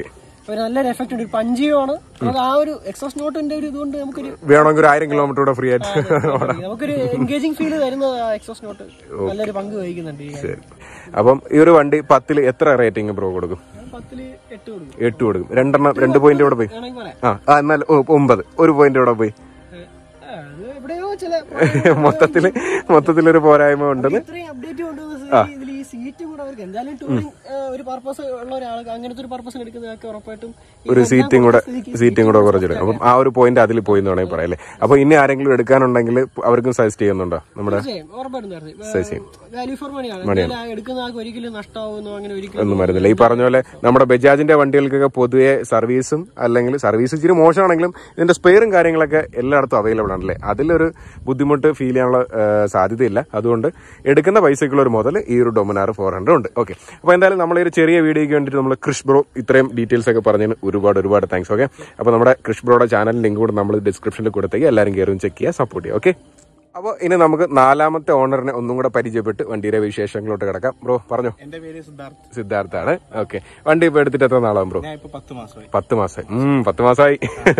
ഒരു നല്ലൊരു എഫക്റ്റ് ഉണ്ട് ഒരു പഞ്ചിയുമാണ് നമുക്ക് ആ ഒരു എക്സോസ് നോട്ടിന്റെ ഒരു ഇതുകൊണ്ട് നമുക്കൊരു വേണമെങ്കിൽ ഒരു ആയിരം കിലോമീറ്റർ കൂടെ ഫ്രീ ആയിട്ട് നമുക്കൊരു എൻഗേജിങ് ഫീൽ തരുന്നത് ആ എക്സോസ് നോട്ട് നല്ലൊരു പങ്ക് വഹിക്കുന്നുണ്ട് ഈ ശരി അപ്പം ഈ ഒരു വണ്ടി പത്തിൽ എത്ര റേറ്റിംഗ് ബ്രോ കൊടുക്കും ഞാൻ പത്തില് എട്ട് കൊടുക്കും എട്ട് കൊടുക്കും രണ്ടെണ്ണം രണ്ട് പോയിന്റ് ഇവിടെ പോയി വേണമെങ്കിൽ പറയാം ആ ആ, എന്നാൽ ഓ, ഒമ്പത് ഒരു പോയിന്റ് ഇവിടെ പോയി ആ, അത് എവിടെയോ ചില മൊത്തത്തില് മൊത്തത്തിലൊരു പോരായ്മ ഉണ്ടെന്ന് ഇത്രയും അപ്ഡേറ്റ് കൊണ്ടുവന്ന ഇതിൽ ഈ സീറ്റ് കൂടെ അവർക്ക് എന്തായാലും ടൂറിംഗ് ഒരു പർപ്പസ് ഉള്ള ഒരാൾക്ക് അങ്ങനത്തെ ഒരു പർപ്പസിന് എടുക്കുന്നതൊക്കെ ഉറപ്പായിട്ടും ഈ ഒരു എല്ലാം സീറ്റും കൂടെ കൊടുത്ത സ്ഥിതിക്ക് സീറ്റും കൂടെ കുറച്ചിടും അപ്പം ആ ഒരു പോയിന്റ് അതിൽ പോയി എന്ന് വേണമെങ്കിൽ പറയാം അല്ലേ അപ്പൊ ഇനി ആരെങ്കിലും എടുക്കാനുണ്ടെങ്കിൽ അവർക്കും സജസ്റ്റ് ചെയ്യുന്നുണ്ടോ നമ്മുടെ തീർച്ചയായും ഉറപ്പായിട്ടും തീർച്ചയായും വാല്യൂ ഫോർ മണിയാണ് എന്തായാലും ആ എടുക്കുന്ന ആൾക്ക് ഒരിക്കലും നഷ്ടമാവുന്നു അങ്ങനെ ഒരിക്കലും ഒന്നും വരുന്നില്ല ഈ പറഞ്ഞ പോലെ നമ്മുടെ ബജാജിന്റെ വണ്ടികൾക്കൊക്കെ പൊതുവെ സർവീസും അല്ലെങ്കിൽ സർവീസ് ഇച്ചിരി മോശമാണെങ്കിലും ഇതിന്റെ സ്പെയറും കാര്യങ്ങളൊക്കെ എല്ലായിടത്തും അവൈലബിൾ ആണല്ലേ അതിലൊരു ബുദ്ധിമുട്ട് ഫീൽ ചെയ്യാനുള്ള ആ, സാധ്യതയില്ല അതുകൊണ്ട് എടുക്കുന്ന പൈസക്കുള്ള ഒരു മുതൽ ഈ ഒരു ഡൊമിനാർ ഫോർ ഹൺഡ്രഡ് ഉണ്ട് ഓക്കെ അപ്പോൾ എന്തായാലും നമ്മൾ ഈ ഒരു ചെറിയ വീഡിയോയ്ക്ക് വേണ്ടിയിട്ട് നമ്മൾ ക്രിഷ് ബ്രോ ഇത്രയും ഡീറ്റെയിൽസ് ഒക്കെ പറഞ്ഞതിന് ഒരുപാട് ഒരുപാട് താങ്ക്സ് ഓക്കെ അപ്പോൾ നമ്മുടെ ക്രിഷ് ബ്രോയുടെ ചാനൽ ലിങ്ക് കൂടെ നമ്മൾ ഡിസ്ക്രിപ്ഷനിൽ കൊടുത്തേക്ക് എല്ലാവരും കയറും ചെക്ക് ചെയ്യുക സപ്പോർട്ട് ചെയ്യുക ഓക്കെ അപ്പോൾ ഇനി നമുക്ക് നാലാമത്തെ ഓണറിനെ ഒന്നും കൂടെ പരിചയപ്പെട്ട് വണ്ടിയുടെ വിശേഷങ്ങളോട്ട് കിടക്കാം ബ്രോ പറഞ്ഞോ എന്റെ പേര് സിദ്ധാർത്ഥ് സിദ്ധാർത്ഥാണ് ഓക്കെ വണ്ടി ഇപ്പൊ എടുത്തിട്ട് എത്ര നാളാവും ബ്രോ ഞാൻ ഇപ്പൊ പത്ത് മാസമായി പത്ത് മാസമായി ഉം പത്ത് മാസമായി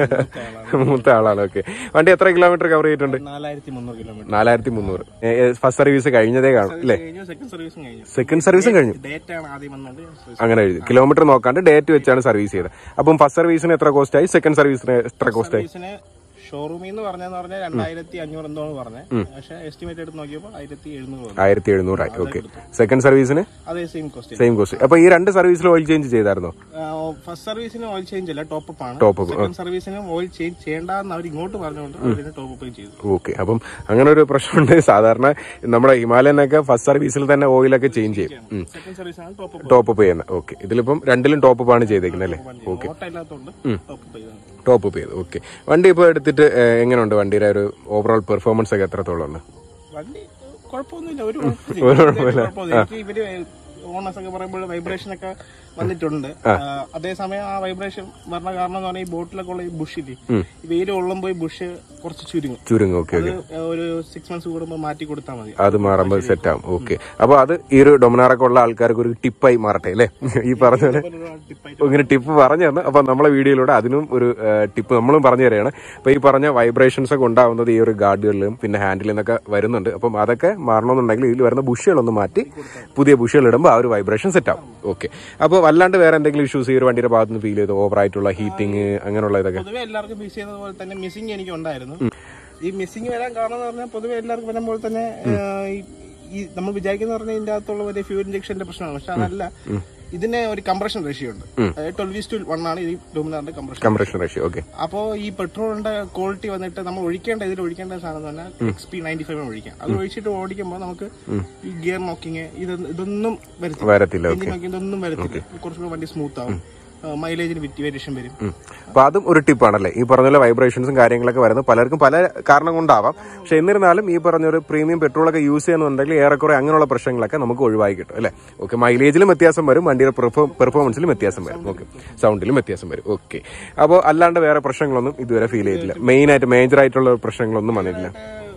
മൂത്ത ആളാണ് ഓക്കെ വണ്ടി എത്ര കിലോമീറ്റർ കവർ ചെയ്തിട്ടുണ്ട് നാലായിരത്തി മുന്നൂറ് കിലോമീറ്റർ നാലായിരത്തി മുന്നൂറ് ഫസ്റ്റ് സർവീസ് കഴിഞ്ഞതേ കാണും അല്ലേ കഴിഞ്ഞു സെക്കൻഡ് സർവീസും കഴിഞ്ഞു സെക്കൻഡ് സർവീസും കഴിഞ്ഞു ഡേറ്റ് ആണ് ആദ്യം വന്നത് അങ്ങനെ എഴുതി കിലോമീറ്റർ നോക്കാണ്ട് ഡേറ്റ് വെച്ചാണ് സർവീസ് ചെയ്തത് അപ്പം ഫസ്റ്റ് സർവീസിന് എത്ര കോസ്റ്റ് ആയി സെക്കൻഡ് സർവീസിന് എത്ര കോസ്റ്റ് ആയി സർവീസിന് ഷോറൂമിൽ നിന്ന് പറഞ്ഞെന്ന് പറഞ്ഞാൽ രണ്ടായിരത്തി അഞ്ഞൂറ് എന്തോന്ന് പറഞ്ഞത് പക്ഷെ എസ്റ്റിമേറ്റ് എടുത്ത് നോക്കിയപ്പോൾ ആയിരത്തി എഴുന്നൂറ് വന്നു ആയിരത്തി എഴുന്നൂറായി ഓക്കെ സെക്കൻഡ് സർവീസിന് അതേ സെയിം കോസ്റ്റ് സെയിം കോസ്റ്റ് അപ്പൊ ഈ രണ്ട് സർവീസിൽ ഓയിൽ ചേഞ്ച് ചെയ്തായിരുന്നോ ഫസ്റ്റ് സർവീസിന് ഓയിൽ ചേഞ്ച് അല്ല ടോപ്പ് അപ്പ് ആണ് Top up, സെക്കൻഡ് സർവീസിന് ഓയിൽ ചേഞ്ച് ചെയ്യേണ്ടെന്ന് അവർ ഇങ്ങോട്ട് പറഞ്ഞുകൊണ്ട് അതിന് ടോപ്പ് അപ്പ് ചെയ്തു ഓക്കെ അപ്പം അങ്ങനെ ഒരു പ്രശ്നമുണ്ട് സാധാരണ നമ്മുടെ ഹിമാലയനൊക്കെ ഫസ്റ്റ് സർവീസിൽ തന്നെ ഓയിലൊക്കെ ചേഞ്ച് ചെയ്യും ഉം. സെക്കൻഡ് സർവീസാണ് ടോപ്പ് അപ്പ് ടോപ്പ് അപ്പ് ചെയ്യുന്നത് ഓക്കെ ഇതിലിപ്പം രണ്ടിലും ടോപ്പ് അപ്പ് ആണ് ചെയ്തേക്കുന്നത് അല്ലേ ഓക്കെ ഓട്ടം ഇല്ലാത്തതുകൊണ്ട് ടോപ്പ് അപ്പ് ചെയ്തതാണ് ടോപ്പ് അപ്പ് ചെയ്തു ഓക്കെ വണ്ടി ഇപ്പോൾ എടുത്തിട്ട് ഏഹ്, എങ്ങനെയുണ്ട് വണ്ടിയുടെ ഒരു ഓവറോൾ പെർഫോമൻസ് ഒക്കെ എത്രത്തോളം ഉണ്ട് വണ്ടി കുഴപ്പമൊന്നുമില്ല ഒരു കുഴപ്പമില്ല കുഴപ്പമൊന്നുമില്ല. എനിക്ക് ഇവര് ഓണേഴ്സ് ഒക്കെ പറയുമ്പോൾ വൈബ്രേഷൻ ഒക്കെ വന്നിട്ടുണ്ട് ആ, അതേസമയം ആ വൈബ്രേഷൻ വരണ കാരണം എന്ന് പറഞ്ഞാൽ ഈ ബോട്ടിലൊക്കെ ഉള്ള ഈ ബുഷില് ഈ വെയിൽ കൊള്ളുമ്പോൾ ഈ ബുഷ് കുറച്ച് ചുരുങ്ങും ചുരുങ്ങും ഓക്കെ അത് ഓക്കെ ഒരു സിക്സ് മന്ത്സ് കൂടുമ്പോൾ മാറ്റി കൊടുത്താൽ മതി അത് മാറുമ്പോൾ സെറ്റ് ആവും ഓക്കെ അപ്പൊ അത് ഈ ഒരു ഡൊമിനാറൊക്കെ ഉള്ള ആൾക്കാർക്ക് ഒരു ടിപ്പായി മാറട്ടെ അല്ലേ ഈ പറഞ്ഞ പോലെ ടിപ്പായിട്ട് ഇങ്ങനെ ടിപ്പ് പറഞ്ഞു തന്നു അപ്പൊ നമ്മളെ വീഡിയോയിലൂടെ അതിനും ഒരു ടിപ്പ് നമ്മളും പറഞ്ഞു തരികയാണ് അപ്പൊ ഈ പറഞ്ഞ വൈബ്രേഷൻസ് ഒക്കെ ഉണ്ടാവുന്നത് ഈ ഒരു ഗാർഡുകളിലും പിന്നെ ഹാൻഡിൽ നിന്നൊക്കെ വരുന്നുണ്ട് അപ്പം അതൊക്കെ മാറണമെന്നുണ്ടെങ്കിൽ ഇതിൽ വരുന്ന ബുഷുകളൊന്ന് മാറ്റി പുതിയ ബുഷുകൾ ഇടുമ്പോൾ ആ ഒരു വൈബ്രേഷൻ സെറ്റ് ആവും ഓക്കെ അപ്പോൾ വല്ലാണ്ട് വേറെ എന്തെങ്കിലും ഇഷ്യൂസ് ഈ ഒരു വണ്ടിയുടെ ഭാഗത്ത് നിന്ന് ഫീൽ ചെയ്തു ഓവർ ആയിട്ടുള്ള ഹീറ്റിംഗ് അങ്ങനെയുള്ള ഇതൊക്കെ പൊതുവെ എല്ലാവർക്കും മിസ് ചെയ്യുന്നത് പോലെ തന്നെ മിസ്സിങ് എനിക്ക് ഉണ്ടായിരുന്നു ഈ മിസ്സിങ് വരാൻ കാരണം എന്ന് പറഞ്ഞാൽ പൊതുവെ എല്ലാവർക്കും വരുമ്പോൾ തന്നെ ആ, ഈ- ഈ നമ്മൾ വിചാരിക്കുന്ന പറഞ്ഞാൽ ഇതിന്റെ അകത്തുള്ള ഒരു ഫ്യൂൽ ഇഞ്ചക്ഷന്റെ പ്രശ്നമാണ് പക്ഷെ അതല്ല ഇതിന് ഒരു കംപ്രഷൻ റേഷ്യോ ഉണ്ട് അതായത് ട്വൽവ് ടു വൺ ആണ് ഈ ഡോമിനാറിന്റെ കംപ്രഷൻ കംപ്രഷൻ റേഷ്യോ ഓക്കെ അപ്പോ ഈ പെട്രോളിന്റെ ക്വാളിറ്റി വന്നിട്ട് നമ്മൾ ഒഴിക്കേണ്ട ഇതിൽ ഒഴിക്കേണ്ട സാധനം എന്ന് പറഞ്ഞാൽ എക്സ് പി നയൻറ്റി ഫൈവ് ഒഴിക്കാം അത് ഒഴിച്ചിട്ട് ഓടിക്കുമ്പോൾ നമുക്ക് ഈ ഗിയർ നോക്കിങ് ഇതൊന്നും വരത്തില്ല വരത്തില്ല ഓക്കെ എഞ്ചിൻ നോക്കിങ് ഇതൊന്നും വരത്തില്ല കുറച്ചുകൂടെ വണ്ടി സ്മൂത്ത് ആവും മൈലേജിന് വേരിയേഷൻ വരും അപ്പൊ അതും ഒരു ടിപ്പാണല്ലേ ഈ പറഞ്ഞ പോലെ വൈബ്രേഷൻസും കാര്യങ്ങളൊക്കെ വരുന്നത് പലർക്കും പല കാരണം കൊണ്ടാവാം പക്ഷെ എന്നിരുന്നാലും ഈ പറഞ്ഞ ഒരു പ്രീമിയം പെട്രോളൊക്കെ യൂസ് ചെയ്യുന്നുണ്ടെങ്കിൽ ഏറെക്കുറെ അങ്ങനെയുള്ള പ്രശ്നങ്ങളൊക്കെ നമുക്ക് ഒഴിവാക്കി കിട്ടും അല്ലേ ഓക്കെ മൈലേജിലും വ്യത്യാസം വരും വണ്ടിയുടെ പെർഫോമൻസിലും വ്യത്യാസം വരും ഓക്കെ സൗണ്ടിലും വ്യത്യാസം വരും ഓക്കെ അപ്പോൾ അല്ലാണ്ട് വേറെ പ്രശ്നങ്ങളൊന്നും ഇതുവരെ ഫീൽ ചെയ്തില്ല മെയിൻ ആയിട്ട് മേജർ ആയിട്ടുള്ള പ്രശ്നങ്ങളൊന്നും വന്നിട്ടില്ല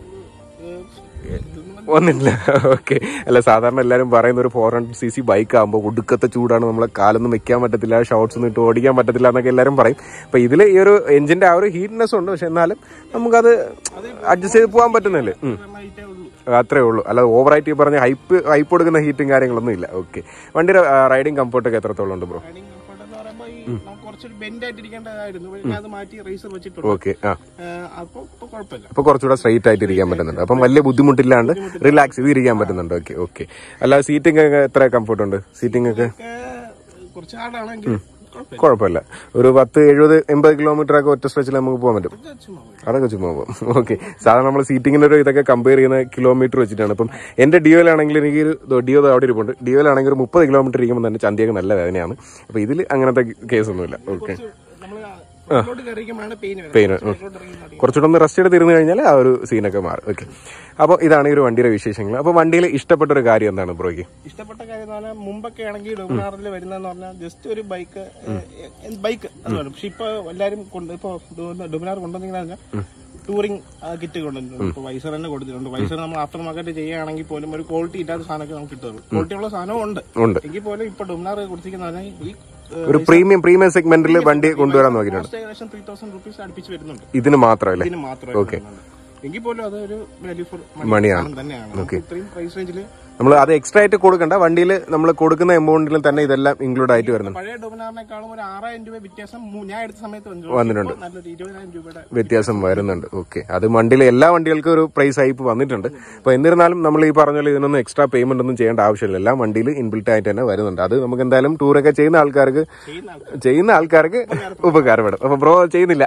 ഒന്നില്ല ഓക്കെ അല്ല സാധാരണ എല്ലാവരും പറയുന്ന ഒരു four hundred C C bike ആകുമ്പോൾ ഒടുക്കത്തെ ചൂടാണ് നമ്മളെ കാലൊന്നും വെക്കാൻ പറ്റത്തില്ല ഷോർട്സ് ഒന്നും ഇട്ട് ഓടിക്കാൻ പറ്റത്തില്ല എന്നൊക്കെ എല്ലാവരും പറയും അപ്പൊ ഇതിൽ ഈ ഒരു എഞ്ചിന്റെ ആ ഒരു ഹീറ്റ്നെസ് ഉണ്ട് പക്ഷെ എന്നാലും നമുക്കത് അഡ്ജസ്റ്റ് ചെയ്ത് പോകാൻ പറ്റുന്നില്ലേ ഉം. ഇതേ ഉള്ളൂ അത്രേ ഉള്ളൂ അല്ലാതെ ഓവറായിട്ട് ഈ പറഞ്ഞ ഹൈപ്പ് ഹൈപ്പ് കൊടുക്കുന്ന ഹീറ്റും കാര്യങ്ങളൊന്നും ഇല്ല ഓക്കെ വണ്ടിയുടെ റൈഡിങ് കംഫർട്ടൊക്കെ എത്രത്തോളം ഉണ്ട് ബ്രോ റൈഡിംഗ് കംഫർട്ട് എന്ന് പറയുമ്പോൾ ഈ നമുക്ക് കുറച്ചൊരു ബെൻഡ് ആയിട്ടിരിക്കേണ്ടതായിരുന്നു പക്ഷേ ഞാൻ അത് മാറ്റി റേസർ വെച്ചിട്ടുണ്ട് ഓക്കെ ആ അപ്പൊ ഇപ്പൊ കുഴപ്പമില്ല അപ്പൊ കുറച്ചുകൂടെ സ്ട്രൈറ്റ് ആയിട്ട് ഇരിക്കാൻ പറ്റുന്നുണ്ട് അപ്പം വലിയ ബുദ്ധിമുട്ടില്ലാണ്ട് റിലാക്സ് ചെയ്ത് ഇരിക്കാൻ പറ്റുന്നുണ്ട് ഓക്കെ ഓക്കെ അല്ല സീറ്റിംഗ് ഒക്കെ എത്ര കംഫർട്ട് ഉണ്ട് സീറ്റിംഗ് ഒക്കെ ഒക്കെ കുറച്ച് ഹാർഡാണെങ്കിൽ കുഴപ്പമില്ല കുഴപ്പമില്ല ഒരു പത്ത് എഴുപത് എൺപത് കിലോമീറ്റർ ഒക്കെ ഒറ്റ സ്ട്രെച്ചിൽ നമുക്ക് പോകാൻ പറ്റും ഇത് ചുമ്മാ പോയി. അതൊക്കെ ചുമ്മാ പോകും ഓക്കെ സാധാരണ നമ്മൾ സീറ്റിങ്ങിന്റെ ഒരു ഇതൊക്കെ കമ്പയർ ചെയ്യുന്ന കിലോമീറ്റർ വെച്ചിട്ടാണ് ഇപ്പം എന്റെ ഡിയോയിലാണെങ്കിൽ എനിക്ക് ഒരു ഡിയോ ദാ അവിടെ ഇരിപ്പുണ്ട് ഡിയോയിലാണെങ്കിൽ ഒരു മുപ്പത് കിലോമീറ്റർ ഇരിക്കുമ്പോൾ തന്നെ ചന്തിയൊക്കെ നല്ല വേദനയാണ് അപ്പൊ ഇതിൽ അങ്ങനത്തെ കേസൊന്നുമില്ല ഓക്കെ നമ്മള് ഫ്രണ്ടിലോട്ട് കയറിക്കുമ്പോഴാണ് പെയിൻ വരുന്നത് പെയിൻ ഫ്രണ്ടിലോട്ട് ഇറങ്ങി കുറച്ചുകൂടെ ഒന്ന് റെസ്റ്റ് എടുത്ത് ഇരുന്ന് കഴിഞ്ഞാൽ ആ ഒരു സീനൊക്കെ മാറും ഓക്കെ അപ്പോൾ ഇതാണ് ഈ ഒരു വണ്ടിയുടെ വിശേഷങ്ങൾ അപ്പോൾ വണ്ടിയിൽ ഇഷ്ടപ്പെട്ട ഒരു കാര്യം എന്താണ് ബ്രോയ്ക്ക് ഇഷ്ടപ്പെട്ട കാര്യം എന്ന് പറഞ്ഞാൽ മുമ്പൊക്കെ ആണെങ്കിൽ ഡൊമിനാറിൽ വരുന്നതെന്ന് പറഞ്ഞാൽ ജസ്റ്റ് ഒരു ബൈക്ക് ബൈക്ക് അതാണ് പക്ഷെ ഇപ്പൊ എല്ലാരും കൊണ്ട് ഇപ്പൊ ഡൊമിനാർ കൊണ്ടുവന്നിങ്ങനെ ടൂറിംഗ് കിറ്റ് കൊണ്ടുവന്നിട്ടുണ്ട് ഇപ്പൊ വൈസർ തന്നെ കൊടുത്തിട്ടുണ്ട് വൈസർ നമ്മൾ ആഫ്റ്റർ മാർക്കറ്റ് ചെയ്യുകയാണെങ്കിൽ പോലും ഒരു ക്വാളിറ്റി ഇല്ലാത്ത സാധനമൊക്കെ നമുക്ക് കിട്ടുള്ളൂ ക്വാളിറ്റി ഉള്ള സാധനവും ഉണ്ട് ഉണ്ട് എങ്കിൽ പോലും ഇപ്പൊ ഡൊമിനാർ കൊടുത്തിരിക്കുന്ന പറഞ്ഞാൽ ഈ ഒരു പ്രീമിയം പ്രീമിയം സെഗ്മെന്റിൽ വണ്ടി കൊണ്ടുവരാൻ നോക്കിയിട്ടുണ്ട് Cost ഏകദേശം ത്രീ തൗസൻഡ് റുപ്പീസ് അടുപ്പിച്ച് വരുന്നുണ്ട് ഇതിന് മാത്രമല്ലേ ഇതിന് മാത്രമേ എങ്കിൽ പോലും അതൊരു വാല്യൂ ഫോർ മണിയാണ്. തന്നെയാണ് നമുക്ക് ഇത്രയും പ്രൈസ് റേഞ്ചിൽ നമ്മൾ അത് എക്സ്ട്രാ ആയിട്ട് കൊടുക്കണ്ട വണ്ടിയിൽ നമ്മൾ കൊടുക്കുന്ന എമൗണ്ടിൽ തന്നെ ഇതെല്ലാം ഇൻക്ലൂഡ് ആയിട്ട് വരുന്നുണ്ട് പഴയ ഡൊമിനാറിനേക്കാളും ഒരു ആറായിരം രൂപ വ്യത്യാസം മൂ- ഞാൻ എടുത്ത സമയത്ത് വന്നു. വന്നിട്ടുണ്ട്. ഇപ്പോൾ നല്ലൊരു ഇരുപതിനായിരം രൂപയുടെ വ്യത്യാസം വരുന്നുണ്ട് ഓക്കെ അത് വണ്ടിയിൽ എല്ലാ വണ്ടികൾക്കും ഒരു പ്രൈസ് ഹൈപ്പ് വന്നിട്ടുണ്ട് അപ്പൊ എന്നിരുന്നാലും നമ്മൾ ഈ പറഞ്ഞ പോലെ ഇതിനൊന്നും എക്സ്ട്രാ പേയ്മെന്റ് ഒന്നും ചെയ്യേണ്ട ആവശ്യമില്ല എല്ലാം വണ്ടിയിൽ ഇൻബിൽറ്റ് ആയിട്ട് തന്നെ വരുന്നുണ്ട് അത് നമുക്ക് എന്തായാലും ടൂറൊക്കെ ചെയ്യുന്ന ആൾക്കാർക്ക് ചെയ്യുന്ന ആൾക്കാർ ചെയ്യുന്ന ആൾക്കാർക്ക് ഉപകാരപ്പെടും അപ്പൊ ബ്രോ ചെയ്യുന്നില്ല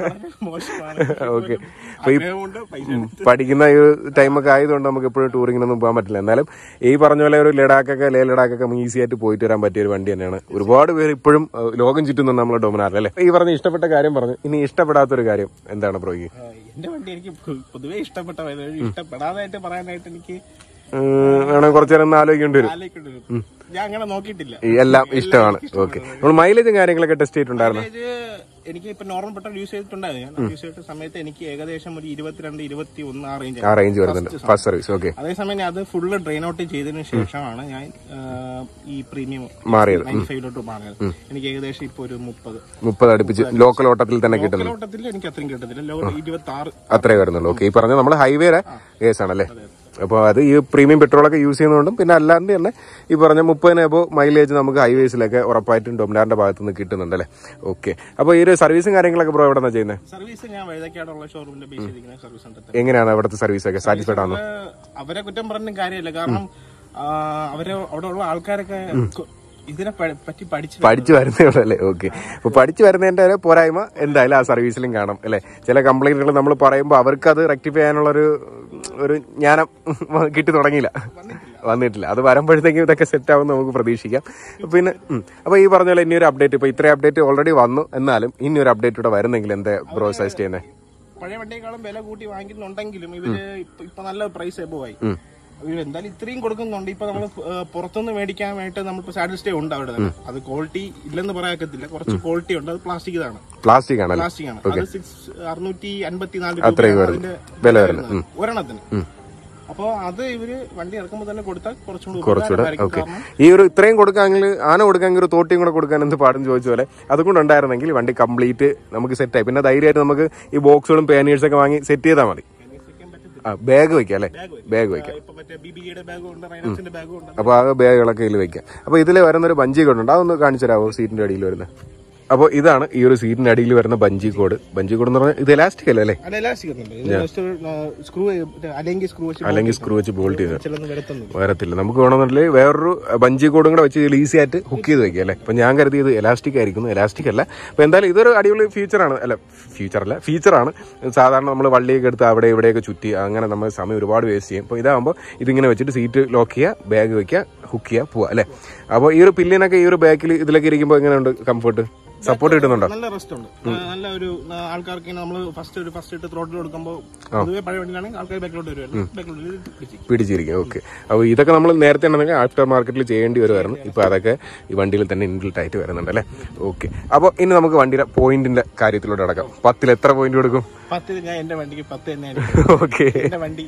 മോശമാണ് ഓക്കെ ആഗ്രഹമുണ്ട് പൈസ എടുത്ത് പഠിക്കുന്ന ഈ ടൈമൊക്കെ ആയതുകൊണ്ട് നമുക്ക് എപ്പോഴും ടൂറിങ്ങിനൊന്നും പോകാൻ പറ്റില്ല എന്നാലും ഈ പറഞ്ഞ പോലെ ഒരു ലഡാക്കൊക്കെ ലേ ലഡാക്കൊക്കെ ഈസി ആയിട്ട് പോയിട്ട് വരാൻ പറ്റിയ ഒരു വണ്ടി തന്നെയാണ് ഒരുപാട് പേര് ഇപ്പോഴും ഏഹ്, ലോകം ചുറ്റുന്നുണ്ട് നമ്മളെ ഡൊമിനാറിൽ അല്ലേ ഈ പറഞ്ഞ ഇഷ്ടപ്പെട്ട കാര്യം പറഞ്ഞു ഇനി ഇഷ്ടപ്പെടാത്തൊരു കാര്യം എന്താണ് ബ്രോയ്ക്ക് ആ, എന്റെ വണ്ടി എനിക്ക് പൊ- പൊതുവേ ഇഷ്ടപ്പെട്ട വണ്ടി. ഇഷ്ടപ്പെടാതായിട്ട് പറയാനായിട്ട് എനിക്ക് വേണമെങ്കിൽ കുറച്ചു നേരം ഒന്ന് ആലോചിക്കേണ്ടി വരും ആലോചിക്കേണ്ടി വരും. ഞാൻ അങ്ങനെ നോക്കിയിട്ടില്ല ഈ എല്ലാം ഇഷ്ടമാണ് ഓക്കെ നമ്മൾ മൈലേജും കാര്യങ്ങളൊക്കെ ടെസ്റ്റ് ചെയ്തിട്ടുണ്ടായിരുന്നു മൈലേജ് എനിക്ക് ഇപ്പൊ നോർമൽ പെട്രോൾ യൂസ് ചെയ്തിട്ടുണ്ടായിരുന്നു ഞാൻ യൂസ് ചെയ്തിട്ട സമയത്ത് എനിക്ക് ഏകദേശം ഒരു ഇരുപത്തിരണ്ട് ഇരുപത്തി ഒന്ന് ആ റേഞ്ച് ആ റേഞ്ച് വരുന്നുണ്ട് ഫസ്റ്റ് സർവീസ് ഓക്കെ അതേസമയം ഞാൻ അത് ഫുള്ള് ഡ്രെയിൻ ഔട്ട് ചെയ്തതിനു ശേഷമാണ് ഞാൻ ആ, ഈ പ്രീമിയം മാറിയത് നയൻറ്റി ഫൈവിലോട്ട് മാറിയത് എനിക്ക് ഏകദേശം ഇപ്പൊ ഒരു മുപ്പത് മുപ്പത് അടുപ്പിച്ച് ലോക്കൽ ഓട്ടത്തിൽ തന്നെ കിട്ടുന്നു ഓട്ടത്തിൽ എനിക്ക് അത്രയും കിട്ടത്തില്ല ലോ ഇരുപത്തി ആറ് അത്രേ വരുന്നുള്ളൂ ഓക്കെ ഈ പറഞ്ഞ നമ്മൾ ഹൈവേരെ കേസാണല്ലേ അപ്പോൾ അത് ഈ പ്രീമിയം പെട്രോളൊക്കെ യൂസ് ചെയ്യുന്നതുകൊണ്ടും പിന്നെ അല്ലാണ്ട് തന്നെ ഈ പറഞ്ഞ മുപ്പതിന് എബോ മൈലേജ് നമുക്ക് ഹൈവേസിലൊക്കെ ഉറപ്പായിട്ടും ഡൊമിനാറിന്റെ ഭാഗത്ത് നിന്ന് കിട്ടുന്നുണ്ട് അല്ലേ ഓക്കെ അപ്പോൾ ഈ ഒരു സർവീസും കാര്യങ്ങളൊക്കെ ബ്രോ എവിടെ നിന്നാണ് ചെയ്യുന്നത് സർവീസ് ഞാൻ വഴുതക്കാടുള്ള ഷോറൂമിന്റെ ബേസ് ചെയ്തിരിക്കുന്ന സർവീസ് സെന്റർ എങ്ങനെയാണ് അവിടുത്തെ സർവീസ് ഒക്കെ സാറ്റിസ്ഫൈഡ് ആണോ അവരെ കുറ്റം പറഞ്ഞും കാര്യമില്ല കാരണം ആ, അവരെ അവിടെ ഉള്ള ആൾക്കാരൊക്കെ കൊ- ഇതിനെ പ- പറ്റി പഠിച്ചു പഠിച്ചു വരുന്നേ ഉള്ളൂ അല്ലേ ഓക്കെ അപ്പൊ പഠിച്ചു വരുന്നതിന്റെ ഒരു പോരായ്മ എന്തായാലും ആ സർവീസിലും കാണും അല്ലെ ചില കംപ്ലൈന്റുകൾ നമ്മൾ പറയുമ്പോൾ അവർക്ക് അത് റെക്ടിഫൈ ചെയ്യാനുള്ള ഒരു ഒരു ജ്ഞാനം കിട്ടി തുടങ്ങിയില്ല വന്നിട്ടില്ല അത് വരുമ്പോഴത്തേക്കും ഇതൊക്കെ സെറ്റ് ആവും നമുക്ക് പ്രതീക്ഷിക്കാം പിന്നെ ഉം. അപ്പൊ ഈ പറഞ്ഞ പോലെ ഇനി ഒരു അപ്ഡേറ്റ് ഇപ്പൊ ഇത്രയും അപ്ഡേറ്റ് ഓൾറെഡി വന്നു എന്നാലും ഇനി ഒരു അപ്ഡേറ്റ് ഇവിടെ വരുന്നെങ്കിൽ എന്താ ബ്രോ സജസ്റ്റ് ചെയ്യുന്നത് പഴയ വണ്ടിയേക്കാളും വില കൂട്ടി വാങ്ങിക്കുന്നുണ്ടെങ്കിലും ഇവര് ഇപ്പൊ- ഇപ്പൊ നല്ല പ്രൈസ് എബോവായി ഇവര് എന്തായാലും ഇത്രയും കൊടുക്കുന്നുണ്ട് ഇപ്പൊ നമ്മൾ പുറത്തുനിന്ന് മേടിക്കാൻ വേണ്ടി നമ്മളിപ്പോ സാഡിൽ സ്റ്റേ ഉണ്ട് അവിടെ തന്നെ അത് ക്വാളിറ്റി ഇല്ലെന്ന് പറയാക്കത്തില്ല കുറച്ച് ക്വാളിറ്റി ഉണ്ട് അത് പ്ലാസ്റ്റിക് ഇതാണ് പ്ലാസ്റ്റിക് ആണല്ലേ പ്ലാസ്റ്റിക് ആണ് അത് സിക്സ് അറുന്നൂറ്റി അൻപത്തിനാല് അത്രയും രൂപയാണ് വരുന്നു. അതിന്റെ വില വില വരുന്നത്. വരുന്നത്. ഒരെണ്ണത്തിന് അപ്പോ അത് ഇവര് വണ്ടി ഇറക്കുമ്പോൾ തന്നെ കൊടുത്താൽ കുറച്ചും കൂടി കുറച്ചുകൂടെ ഉപകാരമായിരിക്കും. ഓക്കെ കാരണം ഈ ഒരു ഇത്രയും കൊടുക്കാമെങ്കിൽ ആന കൊടുക്കാമെങ്കിൽ ഒരു തോട്ടിയും കൂടെ കൊടുക്കാൻ എന്ത് പാടും ചോദിച്ച പോലെ അതുകൊണ്ട് ഉണ്ടായിരുന്നെങ്കിൽ വണ്ടി കംപ്ലീറ്റ് നമുക്ക് സെറ്റായി പിന്നെ ധൈര്യമായിട്ട് നമുക്ക് ഈ ബോക്സുകളും പാനീഴ്സ് ഒക്കെ വാങ്ങി സെറ്റ് ചെയ്താൽ മതി വെക്കാൻ പറ്റത്തില്ല. ആ ബാഗ് വെക്കാം അല്ലേ ബാഗ് വെക്കാം. ബാഗ് വെക്കാം ഇപ്പൊ മറ്റേ ബി ബിയുടെ ബാഗും ഉണ്ട് റൈനോക്സിന്റെ ബാഗും ഉണ്ട് അപ്പോൾ ആ ബാഗുകളൊക്കെ ഇതിൽ വെക്കാം അപ്പോൾ ഇതിൽ വരുന്നൊരു ബഞ്ചി കോഡ് ഉണ്ട് അതൊന്ന് കാണിച്ചു തരാമോ സീറ്റിന്റെ അടിയിൽ വരുന്നത് അപ്പോൾ ഇതാണ് ഈ ഒരു സീറ്റിന്റെ അടിയിൽ വരുന്ന ബഞ്ചി കോഡ് ബഞ്ചി കോഡ് എന്ന് പറഞ്ഞാൽ ഇത് എലാസ്റ്റിക് അല്ലേ അല്ലേ അല്ല എലാസ്റ്റിക് ഒന്നുണ്ട് ഇത് ജസ്റ്റ് സ്ക്രൂ അല്ലെങ്കിൽ സ്ക്രൂ വെച്ച് അല്ലെങ്കിൽ സ്ക്രൂ വെച്ച് ബോൾട്ട് ചെയ്ത് ചിലൊന്നും വരത്തൊന്നുമില്ല വരത്തില്ല നമുക്ക് വേണമെന്നുണ്ടെങ്കിൽ വേറൊരു ബഞ്ചി കോഡും കൂടെ വെച്ച് ഇതിൽ ഈസി ആയിട്ട് ഹുക്ക് ചെയ്ത് വെക്കുക അല്ലേ അപ്പൊ ഞാൻ കരുതിയത് എലാസ്റ്റിക് ആയിരിക്കുന്നു എലാസ്റ്റിക് അല്ല അപ്പൊ എന്തായാലും ഇതൊരു അടിപൊളി ഫീച്ചറാണ് അല്ല ഫീച്ചർ അല്ല ഫീച്ചറാണ് സാധാരണ നമ്മൾ വള്ളിയൊക്കെ എടുത്ത് അവിടെ ഇവിടെയൊക്കെ ചുറ്റി അങ്ങനെ നമ്മൾ സമയം ഒരുപാട് വേസ്റ്റ് ചെയ്യും അപ്പോൾ ഇതാകുമ്പോൾ ഇതിങ്ങനെ വെച്ചിട്ട് സീറ്റ് ലോക്ക് ചെയ്യുക ബാഗ് വെക്കുക ഹുക്ക് ചെയ്യുക പോവുക അല്ലേ അപ്പോൾ ഈ ഒരു പില്ലിനൊക്കെ ഈ ഒരു ബാക്കിൽ ഇതിലൊക്കെ ഇരിക്കുമ്പോൾ എങ്ങനെയുണ്ട് കംഫർട്ട് സപ്പോർട്ട് കിട്ടുന്നുണ്ടോ നല്ല റെസ്റ്റ് ഉണ്ട് നല്ല ഒരു ആ, ആൾക്കാർക്ക് നമ്മൾ ഫസ്റ്റ് ഒരു ഫസ്റ്റ് ഇട്ട് ത്രോട്ടിൽ കൊടുക്കുമ്പോൾ പൊതുവെ പഴയ വണ്ടിയിലാണെങ്കിൽ ആൾക്കാർ ബാക്കിലോട്ട് വരുമായിരുന്നു ബാക്കിലോട്ട് പിടിച്ചു പിടിച്ചിരിക്കും ഓക്കെ അപ്പോൾ ഇതൊക്കെ നമ്മൾ നേരത്തെ ഉണ്ടെങ്കിൽ ആഫ്റ്റർ മാർക്കറ്റിൽ ചെയ്യേണ്ടി വരുമായിരുന്നു ഇപ്പോൾ അതൊക്കെ ഈ വണ്ടിയിൽ തന്നെ ഇൻബിൽട്ട് ആയിട്ട് വരുന്നുണ്ട് അല്ലേ ഓക്കെ അപ്പോൾ ഇനി നമുക്ക് വണ്ടിയുടെ പോയിന്റിന്റെ കാര്യത്തിലോട്ട് അടക്കാം പത്തിൽ എത്ര പോയിന്റ് കൊടുക്കും പത്ത് ഞാൻ എന്റെ വണ്ടിക്ക് പത്ത് തന്നെ ഓക്കെ എന്റെ വണ്ടി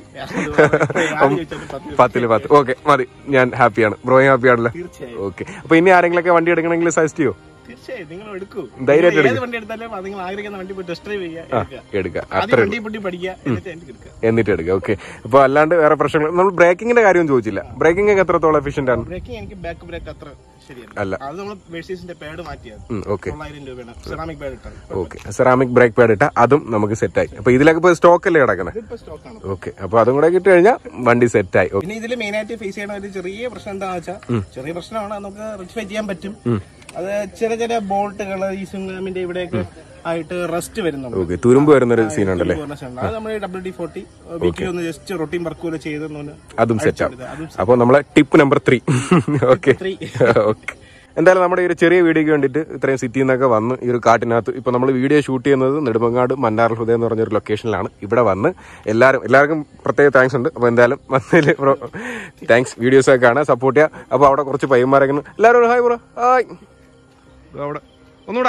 ആദ്യം ചോദിച്ചത് പത്ത് പത്തില് പത്ത് ഓക്കെ മതി ഞാൻ ഹാപ്പിയാണ് ബ്രോയും ഹാപ്പിയാണല്ലോ തീർച്ചയായും ഓക്കെ അപ്പോൾ ഇനി ആരെങ്കിലൊക്കെ വണ്ടി എടുക്കണമെങ്കിൽ സജസ്റ്റ് ചെയ്യോ തീർച്ചയായും നിങ്ങൾ എടുക്കൂ ധൈര്യമായിട്ട് നിങ്ങൾ ഏത് വണ്ടി എടുത്താലും അത് നിങ്ങൾ ആഗ്രഹിക്കുന്ന വണ്ടി പോയി ടെസ്റ്റ് ഡ്രൈവ് ചെയ്യുക എടുക്കുക എടുക്കുക ആദ്യം വണ്ടി പൊട്ടി പഠിക്കുക എന്നിട്ട് എനിക്ക് എടുക്കുക എന്നിട്ട് എടുക്കുക ഓക്കെ അപ്പോൾ അല്ലാണ്ട് വേറെ പ്രശ്നങ്ങൾ നമ്മൾ ബ്രേക്കിങ്ങിന്റെ കാര്യം ചോദിച്ചില്ല ബ്രേക്കിംഗ് ഒക്കെ എത്രത്തോളം എഫിഷ്യന്റ് ആണ് ബ്രേക്കിംഗ് എനിക്ക് ബാക്ക് ബ്രേക്ക് അത്ര ശരിയല്ല അല്ല. അത് നമ്മൾ വേഴ്സീസിന്റെ പാഡ് മാറ്റിയത് ഓക്കെ തൊള്ളായിരം രൂപയാണ് സെറാമിക് പാഡ് ഇട്ടത് ഓക്കെ സെറാമിക് ബ്രേക്ക് പാഡ് ഇട്ട അതും നമുക്ക് സെറ്റായി അപ്പോൾ ഇതിലൊക്കെ ഇപ്പോൾ സ്റ്റോക്ക് അല്ലേ കിടക്കുന്നത് ഇതിപ്പോ സ്റ്റോക്കാണ് ഓക്കെ അപ്പോൾ അതും കൂടെ കിട്ടി കഴിഞ്ഞാൽ വണ്ടി സെറ്റായി ഓക്കെ പിന്നെ ഇതിൽ മെയിൻ ആയിട്ട് ഫേസ് ചെയ്യുന്ന ഒരു ചെറിയ പ്രശ്നം എന്താണെന്ന് വെച്ചാൽ ചെറിയ പ്രശ്നമാണ് അത് നമുക്ക് റെക്ടിഫൈ ചെയ്യാൻ പറ്റും അത് ചെറിയ ചെറിയ ബോൾട്ടുകൾ ഈ സുങ്ങാമിന്റെ ഇവിടെയൊക്കെ ആയിട്ട് റെസ്റ്റ് വരുന്നുണ്ട് ഓക്കെ തുരുമ്പ് വരുന്നൊരു സീൻ ഉണ്ടല്ലേ പൂർണ്ണ ശതമാനം. അത് നമ്മൾ ഡബ്ല്യു ഡി ഫോർട്ടി വീക്കിലി ഒന്ന് ജസ്റ്റ് റൊട്ടീൻ വർക്ക് പോലെ ചെയ്തെന്ന് അതും സെറ്റാവും അതും അപ്പോൾ നമ്മളെ tip number three okay three. Okay എന്തായാലും നമ്മുടെ ഈ ഒരു ചെറിയ വീഡിയോക്ക് വേണ്ടിയിട്ട് ഇത്രയും സിറ്റിയിൽ നിന്നൊക്കെ വന്ന് ഈ ഒരു കാട്ടിനകത്ത് ഇപ്പൊ നമ്മൾ വീഡിയോ ഷൂട്ട് ചെയ്യുന്നത് നെടുമങ്ങാട് മന്നാർ ഹൃദയം എന്ന് പറഞ്ഞൊരു ലൊക്കേഷനിലാണ് ഇവിടെ വന്ന് എല്ലാവരും എല്ലാവർക്കും പ്രത്യേക താങ്ക്സ് ഉണ്ട് അപ്പോൾ എന്തായാലും വന്നതിൽ ബ്രോ താങ്ക്സ് വീഡിയോസ് ഒക്കെ കാണാൻ സപ്പോർട്ട് ചെയ്യുക അപ്പോൾ അവിടെ കുറച്ച് പയ്യന്മാരൊക്കെ ഉണ്ട്. എല്ലാവരും ഒരു ഹായ് ബ്രോ ഹായ് ദോ അവിടെ ഒന്നുകൂടാ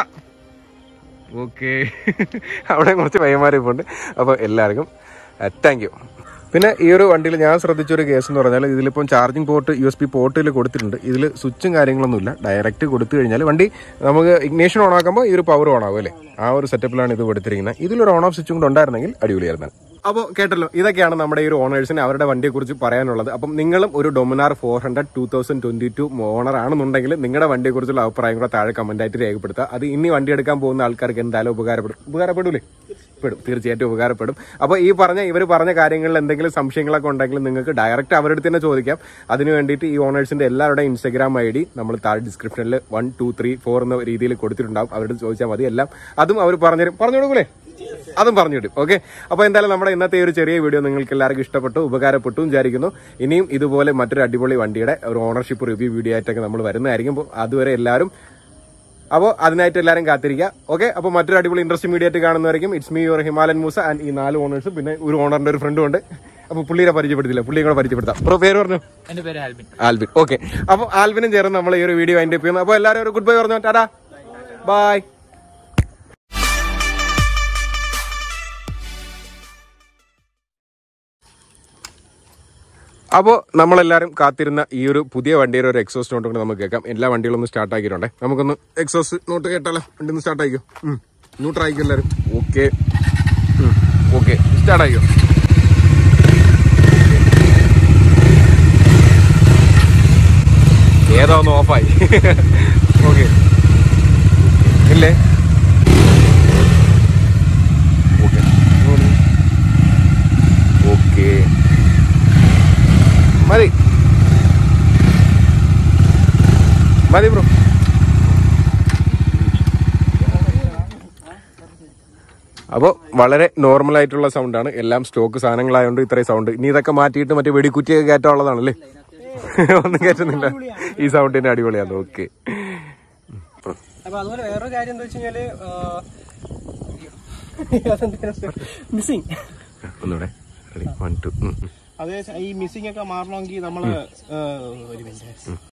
ഓക്കെ അവിടെ കുറച്ച് പയ്യന്മാർ ഇപ്പോൾ ഉണ്ട് അപ്പോൾ എല്ലാവർക്കും താങ്ക് യു പിന്നെ ഈ ഒരു വണ്ടിയിൽ ഞാൻ ശ്രദ്ധിച്ച ഒരു കേസ് എന്ന് പറഞ്ഞാൽ ഇതിലിപ്പം charging port U S B പോർട്ടിൽ കൊടുത്തിട്ടുണ്ട് ഇതിൽ സ്വിച്ചും കാര്യങ്ങളൊന്നുമില്ല ഡയറക്റ്റ് കൊടുത്തു കഴിഞ്ഞാൽ വണ്ടി നമുക്ക് ഇഗ്നേഷൻ ഓൺ ആക്കുമ്പോൾ ഈ ഒരു പവർ ഓൺ ആവും അല്ലേ ആ ഒരു സെറ്റപ്പിലാണ് ഇത് കൊടുത്തിരിക്കുന്നത് ഇതിലൊരു ഓൺ ഓഫ് സ്വിച്ചും കൂടെ ഉണ്ടായിരുന്നെങ്കിൽ അടിപൊളിയായിരുന്നു അപ്പോൾ കേട്ടല്ലോ ഇതൊക്കെയാണ് നമ്മുടെ ഈ ഒരു ഓണേഴ്സിന് അവരുടെ വണ്ടിയെ കുറിച്ച് പറയാനുള്ളത് അപ്പം നിങ്ങളും ഒരു Dominar four hundred two thousand twenty two owner ആണെന്നുണ്ടെങ്കിൽ നിങ്ങളുടെ വണ്ടിയെ കുറിച്ചുള്ള അഭിപ്രായം കൂടെ താഴെ കമന്റ് ആയിട്ട് രേഖപ്പെടുത്തുക അത് ഇനി വണ്ടി എടുക്കാൻ പോകുന്ന ആൾക്കാർക്ക് എന്തായാലും ഉപകാരപ്പെടും ഉപകാരപ്പെടൂലേ പെടും തീർച്ചയായിട്ടും ഉപകാരപ്പെടും അപ്പോൾ ഈ പറഞ്ഞ ഇവർ പറഞ്ഞ കാര്യങ്ങളിൽ എന്തെങ്കിലും സംശയങ്ങളൊക്കെ ഉണ്ടെങ്കിൽ നിങ്ങൾക്ക് ഡയറക്റ്റ് അവരുടെ അടുത്ത് തന്നെ ചോദിക്കാം അതിന് വേണ്ടിയിട്ട് ഈ ഓണേഴ്സിന്റെ എല്ലാവരുടെയും ഇൻസ്റ്റാഗ്രാം ഐ ഡി നമ്മൾ താഴെ ഡിസ്ക്രിപ്ഷനിൽ വൺ ടു ത്രീ ഫോർ എന്ന രീതിയിൽ കൊടുത്തിട്ടുണ്ടാവും അവരോട് ചോദിച്ചാൽ മതി എല്ലാം അതും അവർ പറഞ്ഞുതരും പറഞ്ഞു കൊടുക്കൂലേ അതും പറഞ്ഞിടും ഓക്കെ അപ്പോൾ എന്തായാലും നമ്മുടെ ഇന്നത്തെ ഈ ഒരു ചെറിയ വീഡിയോ നിങ്ങൾക്ക് എല്ലാവർക്കും ഇഷ്ടപ്പെട്ടു ഉപകാരപ്പെട്ടു എന്ന് വിചാരിക്കുന്നു ഇനിയും ഇതുപോലെ മറ്റൊരു അടിപൊളി വണ്ടിയുടെ ഒരു ഓണർഷിപ്പ് റിവ്യൂ വീഡിയോ ആയിട്ടൊക്കെ നമ്മൾ വരുന്നതായിരിക്കും അപ്പോൾ അതുവരെ എല്ലാവരും അപ്പോൾ അതിനായിട്ട് എല്ലാവരും കാത്തിരിക്കുക ഓക്കെ അപ്പോൾ മറ്റൊരു അടിപൊളി ഇൻട്രസ്റ്റിംഗ് വീഡിയോ ആയിട്ട് കാണുന്നവരെയും it's me your Himalayan Moosa and ഈ നാല് ഓണേഴ്സും പിന്നെ ഒരു ഓണറിന്റെ ഒരു ഫ്രണ്ടും ഉണ്ട് അപ്പോൾ പുള്ളിയെ പരിചയപ്പെടുത്തില്ല പുള്ളിയെ കൂടെ പരിചയപ്പെടുത്താം ബ്രോ പേര് പറഞ്ഞു എന്റെ പേര് ആൽബിൻ ആൽബിൻ ഓക്കെ അപ്പോൾ ആൽബിനും ചേർന്ന് നമ്മൾ ഈ ഒരു വീഡിയോ അതിന്റെ ചെയ്യുന്നു അപ്പോൾ എല്ലാവരും ഒരു ഗുഡ് ബൈ പറഞ്ഞു ടാറ്റാ ബൈ അപ്പോൾ നമ്മളെല്ലാവരും കാത്തിരുന്ന ഈ ഒരു പുതിയ വണ്ടിയുടെ ഒരു എക്സോസ്റ്റ് നോട്ട് കൊണ്ട് നമുക്ക് കേൾക്കാം എല്ലാ വണ്ടികളും ഒന്ന് സ്റ്റാർട്ട് ആക്കിയിട്ടുണ്ടേ നമുക്കൊന്ന് എക്സോസ്റ്റ് നോട്ട് കേട്ടാലോ വണ്ടി ഒന്ന് സ്റ്റാർട്ട് ആയിക്കോ ന്യൂട്രൽ ആയിക്കോ എല്ലാവരും ഓക്കെ ഓക്കെ സ്റ്റാർട്ട് ആയിക്കോ ഏതോ ഒന്ന് ഓഫായി ഓക്കെ ഇല്ലേ ഓക്കെ ഓക്കെ മതി മതി ബ്രോ അപ്പോൾ വളരെ നോർമൽ ആയിട്ടുള്ള സൗണ്ടാണ് എല്ലാം സ്റ്റോക്ക് സാധനങ്ങളായതുകൊണ്ട് ഇത്രയും സൗണ്ട് ഇനി ഇതൊക്കെ മാറ്റിയിട്ട് മറ്റേ വെടിക്കുറ്റിയൊക്കെ കയറ്റാനുള്ളതാണല്ലേ ഒന്നും കയറ്റുന്നില്ല ഈ സൗണ്ടിന് അടിപൊളിയാണ് ഓക്കെ അപ്പൊ അതുപോലെ വേറൊരു കാര്യം എന്താ വെച്ച് കഴിഞ്ഞാല് മിസ്സിങ് ഒന്നുകൂടെ വൺ ടു അതേ ഈ മിസ്സിംഗ് ഒക്കെ മാറണമെങ്കിൽ നമ്മള് ഏഹ്, ഒരു മിനിറ്റ്